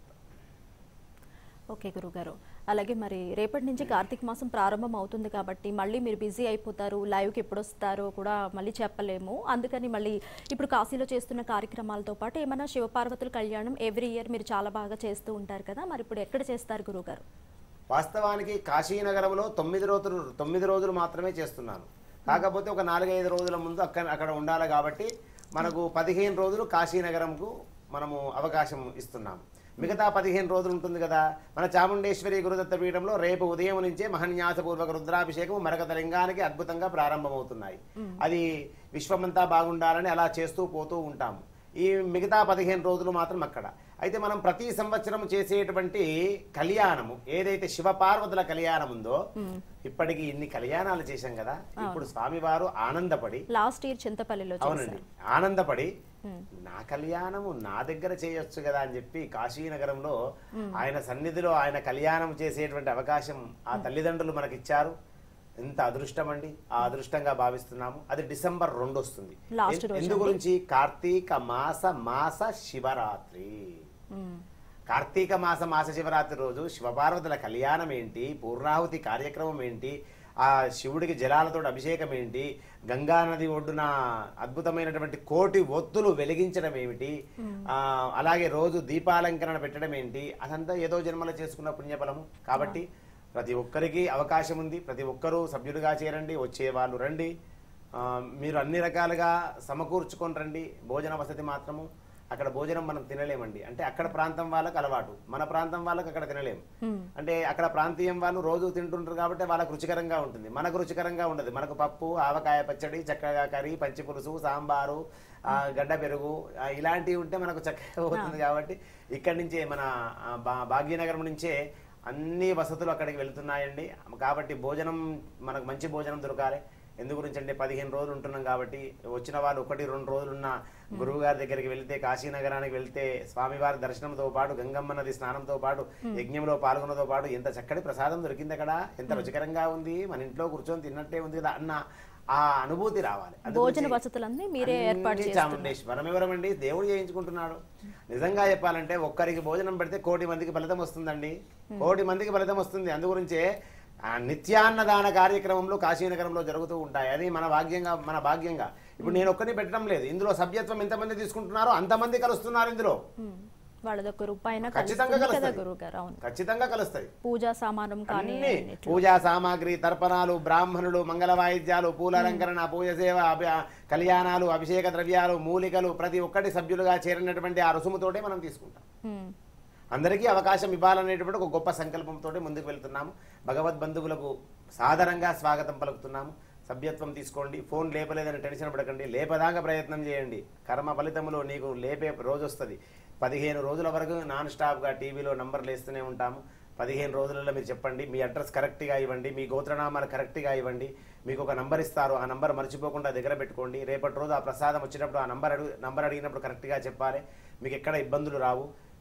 ఓకే గురుగారు అలాగే మరి రేపటి నుంచి కార్తీక మాసం ప్రారంభం అవుతుంది కాబట్టి మళ్ళీ మీరు బిజీ అయిపోతారు లైవ్కి ఎప్పుడు వస్తారో కూడా మళ్ళీ చెప్పలేము అందుకని మళ్ళీ ఇప్పుడు కాశీలో చేస్తున్న కార్యక్రమాలతో పాటు ఏమైనా శివపార్వతుల కళ్యాణం ఎవ్రీ ఇయర్ మీరు చాలా బాగా చేస్తూ ఉంటారు కదా మరి ఇప్పుడు ఎక్కడ చేస్తారు గురుగారు వాస్తవానికి కాశీనగరంలో తొమ్మిది రోజులు తొమ్మిది రోజులు మాత్రమే చేస్తున్నాను కాకపోతే ఒక నాలుగైదు రోజుల ముందు అక్కడ అక్కడ ఉండాలి కాబట్టి మనకు పదిహేను రోజులు కాశీనగరంకు మనము అవకాశం ఇస్తున్నాము మిగతా పదిహేను రోజులు ఉంటుంది కదా మన చాముండేశ్వరి గురుదత్త పీఠంలో రేపు ఉదయం నుంచే మహన్యాసపూర్వక రుద్రాభిషేకం మరకత లింగానికి అద్భుతంగా ప్రారంభమవుతున్నాయి అది విశ్వమంతా బాగుండాలని అలా చేస్తూ పోతూ ఉంటాము ఈ మిగతా పదిహేను రోజులు మాత్రం అక్కడ అయితే మనం ప్రతి సంవత్సరం చేసేటువంటి కళ్యాణము ఏదైతే శివపార్వతుల కళ్యాణం ఉందో ఇప్పటికి ఇన్ని కళ్యాణాలు చేశాం కదా ఇప్పుడు స్వామివారు ఆనందపడి లాస్ట్ ఇయర్ చింతపల్లిలో అవునండి చేశారు ఆనందపడి నా కళ్యాణము నా దగ్గర చేయొచ్చు కదా అని చెప్పి కాశీనగరంలో ఆయన సన్నిధిలో ఆయన కళ్యాణం చేసేటువంటి అవకాశం ఆ తల్లిదండ్రులు మనకిచ్చారు ఎంత అదృష్టం అండి ఆ అదృష్టంగా భావిస్తున్నాము అది డిసెంబర్ రెండు వస్తుంది Last ఎన్- రోజు ఎందు గురించి కార్తీక మాస మాస శివరాత్రి మ్మ్. కార్తీక మాస మాస శివరాత్రి రోజు శివపార్వతుల కళ్యాణం ఏంటి పూర్ణాహుతి కార్యక్రమం ఏంటి ఆ శివుడికి జలాలతో అభిషేకం ఏంటి గంగా నది ఒడ్డున అద్భుతమైనటువంటి కోటి ఒత్తులు వెలిగించడం ఏమిటి ఆ, అలాగే రోజు దీపాలంకరణ పెట్టడం ఏంటి అదంతా ఏదో జన్మలో చేసుకున్న పుణ్యఫలము కాబట్టి ప్రతి ఒక్కరికి అవకాశం ఉంది ప్రతి ఒక్కరూ సభ్యులుగా చేరండి వచ్చే వాళ్ళు రండి ఆ, మీరు అన్ని రకాలుగా సమకూర్చుకొని రండి భోజన వసతి మాత్రము అక్కడ భోజనం మనం తినలేమండి అంటే అక్కడ ప్రాంతం వాళ్ళకి అలవాటు మన ప్రాంతం వాళ్ళకి అక్కడ తినలేము అంటే అక్కడ ప్రాంతీయం వాళ్ళు రోజు తింటుంటారు కాబట్టి వాళ్ళకు రుచికరంగా ఉంటుంది మనకు రుచికరంగా ఉండదు మనకు పప్పు ఆవకాయ పచ్చడి చక్కగా కర్రీ పంచి పులుసు సాంబారు ఆ, గడ్డ పెరుగు ఆ, ఇలాంటివి ఉంటే మనకు చక్కగా అవుతుంది కాబట్టి ఇక్కడి నుంచే మన ఆ, భా- భాగ్యనగరం నుంచే అన్ని వసతులు అక్కడికి వెళ్తున్నాయండి కాబట్టి భోజనం మనకు మంచి భోజనం దొరకాలి ఎందు గురించి అంటే పదిహేను రోజులు ఉంటున్నాం కాబట్టి వచ్చిన వాళ్ళు ఒకటి రెండు రోజులున్న గురువు గారి దగ్గరికి వెళ్తే కాశీనగరానికి వెళ్తే స్వామివారి దర్శనంతో పాటు గంగమ్మ నది స్నానంతో పాటు యజ్ఞంలో పాల్గొనతో పాటు ఎంత చక్కటి ప్రసాదం దొరికింది అక్కడ ఎంత రుచికరంగా ఉంది మన ఇంట్లో కూర్చొని తిన్నట్టే ఉంది కదా అన్న ఆ అనుభూతి రావాలి అందు భోజన గురించి వసతులన్నీ మీరే అన్ని ఏర్పాటు చేస్తున్నారు చాముండేశ్వరం ఎవరమండి దేవుడు చేయించుకుంటున్నాడు నిజంగా చెప్పాలంటే ఒక్కరికి భోజనం పెడితే కోటి మందికి ఫలితం వస్తుందండి కోటి మందికి ఫలితం వస్తుంది అందు గురించే ఆ నిత్యాన్నదాన కార్యక్రమంలో కాశీనగరంలో జరుగుతూ ఉంటాయి అది మన భాగ్యంగా మన భాగ్యంగా ఇప్పుడు నేను ఒక్కరిని పెట్టడం లేదు ఇందులో సభ్యత్వం ఎంతమంది తీసుకుంటున్నారో అంతమంది కలుస్తున్నారు ఇందులో మ్మ్. వాళ్ళది ఒక రూపాయినా ఖచ్చితంగా కలుస్తుంది కదా కలుస్తుంది. గురువు గారు అవును ఖచ్చితంగా కలుస్తుంది పూజా సామానం కానీ అన్ని అన్నిట్లో. పూజా సామాగ్రి తర్పణాలు బ్రాహ్మణులు మంగళ వాయిద్యాలు పూలాలంకరణ పూజ సేవ అభి- కళ్యాణాలు అభిషేక ద్రవ్యాలు మూలికలు ప్రతి ఒక్కటి సభ్యులుగా చేరినటువంటి ఆ రుసుముతోటే మనం తీసుకుంటాం మ్మ్. అందరికీ అవకాశం ఇవ్వాలనేటువంటి ఒక గొప్ప సంకల్పంతో ముందుకు వెళ్తున్నాము భగవద్ బంధువులకు సాదరంగా స్వాగతం పలుకుతున్నాము సభ్యత్వం తీసుకోండి ఫోన్ లేపలేదని టెన్షన్ పడకండి లేపదాకా ప్రయత్నం చేయండి కర్మ ఫలితములో నీకు లేపే రోజు వస్తుంది పదిహేను రోజుల వరకు నాన్ స్టాప్గా టీవీలో నంబర్లు వేస్తూనే ఉంటాము పదిహేను రోజులలో మీరు చెప్పండి మీ అడ్రస్ కరెక్ట్గా ఇవ్వండి మీ గోత్రనామాలు కరెక్ట్గా ఇవ్వండి మీకు ఒక నంబర్ ఇస్తారు ఆ నంబర్ మర్చిపోకుండా దగ్గర పెట్టుకోండి రేపటి రోజు ఆ ప్రసాదం వచ్చినప్పుడు ఆ నంబర్ అడుగు నంబర్ అడిగినప్పుడు కరెక్ట్గా చెప్పాలి మీకు ఎక్కడ ఇబ్బందులు రావు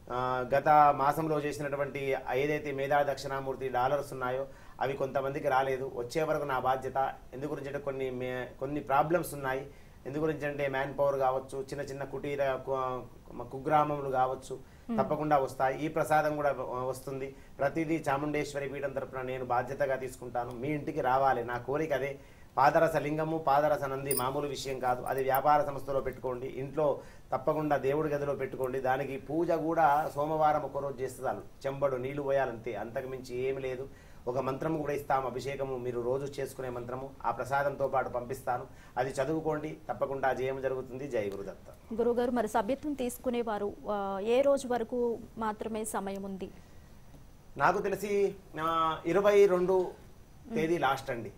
ఆ, గత మాసంలో చేసినటువంటి ఏదైతే మేధా దక్షిణామూర్తి డాలర్స్ ఉన్నాయో అవి కొంతమందికి రాలేదు వచ్చే వరకు నా బాధ్యత ఎందు గురించి అంటే కొన్ని మే- కొన్ని ప్రాబ్లమ్స్ ఉన్నాయి ఎందు గురించి అంటే మ్యాన్ పవర్ కావచ్చు చిన్న చిన్న కుటీర కు- కుగ్రామములు కావచ్చు తప్పకుండా వస్తాయి ఈ ప్రసాదం కూడా వ- వస్తుంది ప్రతిదీ చాముండేశ్వరి పీఠం తరపున నేను బాధ్యతగా తీసుకుంటాను మీ ఇంటికి రావాలి నా కోరిక అదే పాదరస లింగము పాదరస నంది మామూలు విషయం కాదు అది వ్యాపార సంస్థలో పెట్టుకోండి ఇంట్లో తప్పకుండా దేవుడి గదిలో పెట్టుకోండి దానికి పూజ కూడా సోమవారం ఒక రోజు చేస్తే చాలు చెంబడు నీళ్లు పోయాలంతే అంతకు మించి ఏమి లేదు ఒక మంత్రం కూడా ఇస్తాము అభిషేకము మీరు రోజు చేసుకునే మంత్రము ఆ ప్రసాదంతో పాటు పంపిస్తాను అది చదువుకోండి తప్పకుండా జయం జరుగుతుంది జై గురుదత్త గురుగారు మరి సభ్యత్వం తీసుకునేవారు ఆ, ఏ రోజు వరకు మాత్రమే సమయం ఉంది నాకు తెలిసి ఆ, ఇరవై రెండు తేదీ లాస్ట్ అండి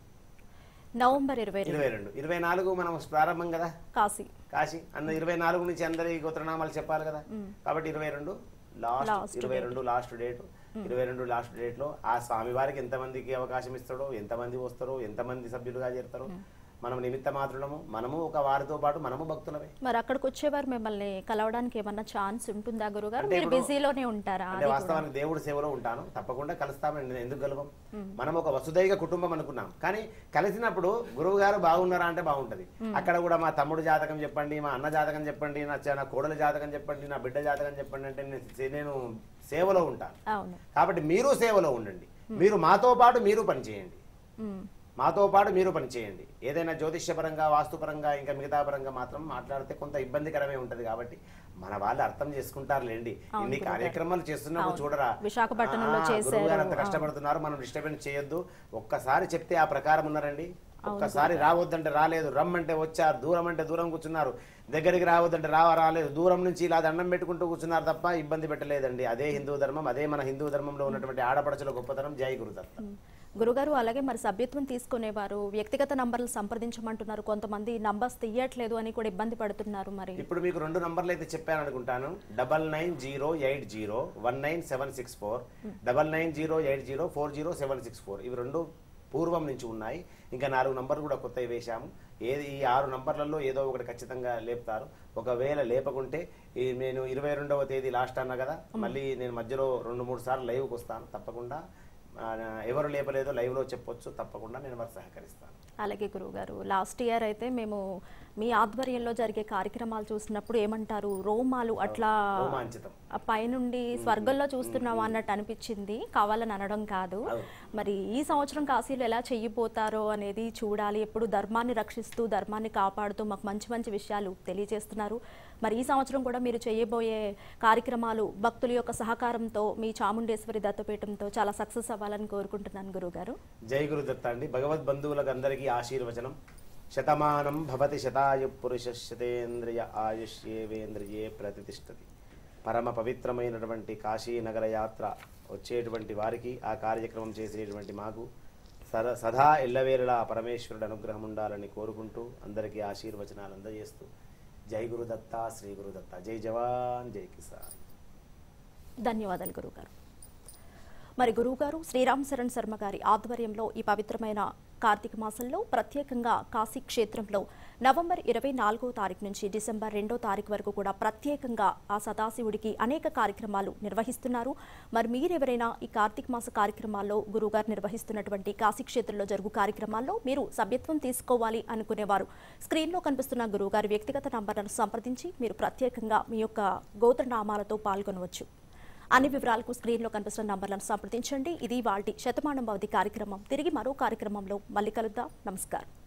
నవంబర్ ఇరవై రెండు ఇరవై రెండు ఇరవై నాలుగు మనం ప్రారంభం కదా కాశీ కాశీ అన్న ఇరవై నాలుగు నుంచి అందరి గోత్రనామాలు చెప్పాలి కదా కాబట్టి ఇరవై రెండు లాస్ట్ Last ఇరవై date. రెండు లాస్ట్ డేట్ ఇరవై రెండు లాస్ట్ డేట్ లో ఆ స్వామి వారికి ఎంతమందికి అవకాశం ఇస్తాడో ఎంతమంది వస్తారో ఎంతమంది సభ్యులుగా చేరుతారో మనం నిమిత్త మాత్రులము మనము ఒక వారితో పాటు మనము భక్తులమే మరి అక్కడికి వచ్చేవారు మిమ్మల్ని కలవడానికి ఏమన్నా ఛాన్స్ ఉంటుందా గురుగారు అంటే మీరు ఇప్పుడు- బిజీలోనే ఉంటారా అంటే అది కూడా. వాస్తవానికి దేవుడి సేవలో ఉంటాను తప్పకుండా కలుస్తామని నేను ఎందుకు కలవం మనం ఒక వసుదైక కుటుంబం అనుకున్నాం కానీ కలిసినప్పుడు గురువు గారు బాగున్నారా అంటే బాగుంటది అక్కడ కూడా మా తమ్ముడు జాతకం చెప్పండి మా అన్న జాతకం చెప్పండి నా చ- నా కోడల జాతకం చెప్పండి నా బిడ్డ జాతకం చెప్పండి అంటే నేను- నేను సేవలో ఉంటాను అవును కాబట్టి మీరు సేవలో ఉండండి మీరు మాతో పాటు మీరు పనిచేయండి ఉమ్. మాతో పాటు మీరు పనిచేయండి ఏదైనా జ్యోతిష్యపరంగా వాస్తుపరంగా ఇంకా మిగతా పరంగా మాత్రం మాట్లాడితే కొంత ఇబ్బందికరమే ఉంటది కాబట్టి మన వాళ్ళు అర్థం చేసుకుంటారులేండి అవును, ఇన్ని గురుగారు. కార్యక్రమాలు చేస్తున్నప్పుడు అవును. చూడరా విశాఖపట్నంలో ఆ, చేశారు. గురువుగారు అంత అవును. కష్టపడుతున్నారు మనం డిస్టర్బెన్స్ చేయొద్దు ఒక్కసారి చెప్తే ఆ ప్రకారం ఉన్నారండి ఒక్కసారి రావద్దంటే రాలేదు రమ్మంటే వచ్చారు దూరం అంటే దూరం కూర్చున్నారు దగ్గరికి రావద్దంటే రావ రాలేదు దూరం నుంచి ఇలా దండం పెట్టుకుంటూ కూర్చున్నారు తప్ప ఇబ్బంది పెట్టలేదండి అదే హిందూ ధర్మం అదే మన హిందూ ధర్మంలో ఉన్నటువంటి ఆడపడచుల గొప్పతనం జై గురుదత్త ఉమ్. గురుగారు అలాగే మరి సభ్యత్వం తీసుకునేవారు వ్యక్తిగత నంబర్లు సంప్రదించమంటున్నారు కొంతమంది నంబర్స్ తీయట్లేదు అని కూడా ఇబ్బంది పడుతున్నారు మరి ఇప్పుడు మీకు రెండు నంబర్లు అయితే చెప్పాను అనుకుంటాను double nine zero eight zero one nine seven six four double nine zero eight zero four zero seven six four ఇవి రెండు పూర్వం నుంచి ఉన్నాయి ఇంకా నాలుగు నంబర్లు కూడా కొత్తవి వేశాము ఏది ఈ ఆరు నంబర్లలో ఏదో ఒకటి ఖచ్చితంగా లేపుతారు ఒకవేళ లేపకుంటే ఈ నేను ఇరవై రెండవ తేదీ లాస్ట్ అన్నా కదా మళ్ళీ నేను మధ్యలో రెండు మూడు సార్లు లైవ్కి వస్తాను తప్పకుండా ఆ, ఎవరు లేపలేదో లైవ్లో చెప్పొచ్చు తప్పకుండా నేను వారికి సహకరిస్తాను అలాగే గురువుగారు లాస్ట్ ఇయర్ అయితే మేము మీ ఆధ్వర్యంలో జరిగే కార్యక్రమాలు చూసినప్పుడు ఏమంటారు రోమాలు అట్లా రోమాంచితం ఆ పైనుండి స్వర్గంలో చూస్తున్నావా అన్నట్టు అనిపించింది కావాలని అనడం కాదు అవును. మరి ఈ సంవత్సరం కాశీలో ఎలా చెయ్యిపోతారో అనేది చూడాలి ఎప్పుడు ధర్మాన్ని రక్షిస్తూ ధర్మాన్ని కాపాడుతూ మాకు మంచి మంచి విషయాలు తెలియజేస్తున్నారు మరి ఈ సంవత్సరం కూడా మీరు చేయబోయే కార్యక్రమాలు భక్తుల యొక్క సహకారంతో మీ చాముండేశ్వరి దత్తపీఠంతో చాలా సక్సెస్ అవ్వాలని కోరుకుంటున్నాను గురుగారు జై గురుదత్త అండి భగవద్ బంధువులకు అందరికీ ఆశీర్వచనం శతమానం భవతి శతాయు పురుష శతేంద్రియ ఆయుష్యేవేంద్రియే ప్రతిష్టతి పరమ పవిత్రమైనటువంటి కాశీ నగర యాత్ర వచ్చేటువంటి వారికి ఆ కార్యక్రమం చేసేటువంటి మాకు సద సదా ఎల్లవేళలా పరమేశ్వరుడు అనుగ్రహం ఉండాలని కోరుకుంటూ అందరికీ ఆశీర్వచనాలు అందజేస్తూ జై గురుదత్త శ్రీ గురుదత్త జై జవాన్ జై కిసాన్ ధన్యవాదాలు గురువుగారు మరి గురువుగారు శ్రీరామ్ శరణ్ శర్మ గారి ఆధ్వర్యంలో ఈ పవిత్రమైన కార్తీక మాసంలో ప్రత్యేకంగా కాశీ క్షేత్రంలో నవంబర్ ఇరవై నాలుగో తారీఖు నుంచి డిసెంబర్ రెండో తారీఖు వరకు కూడా ప్రత్యేకంగా ఆ సదాశివుడికి అనేక కార్యక్రమాలు నిర్వహిస్తున్నారు మరి మీరెవరైనా ఈ కార్తీక మాస కార్యక్రమాల్లో గురువుగారు నిర్వహిస్తున్నటువంటి కాశీ క్షేత్రంలో జరుగు కార్యక్రమాల్లో మీరు సభ్యత్వం తీసుకోవాలి అనుకునేవారు స్క్రీన్లో కనిపిస్తున్న గురువుగారి వ్యక్తిగత నంబర్లను సంప్రదించి మీరు ప్రత్యేకంగా మీ యొక్క గోత్రనామాలతో పాల్గొనవచ్చు అన్ని వివరాలకు స్క్రీన్లో కనిపిస్తున్న నంబర్లను సంప్రదించండి ఇది వాటి శతమానం భవతి కార్యక్రమం తిరిగి మరో కార్యక్రమంలో మళ్ళీ కలుద్దాం నమస్కారం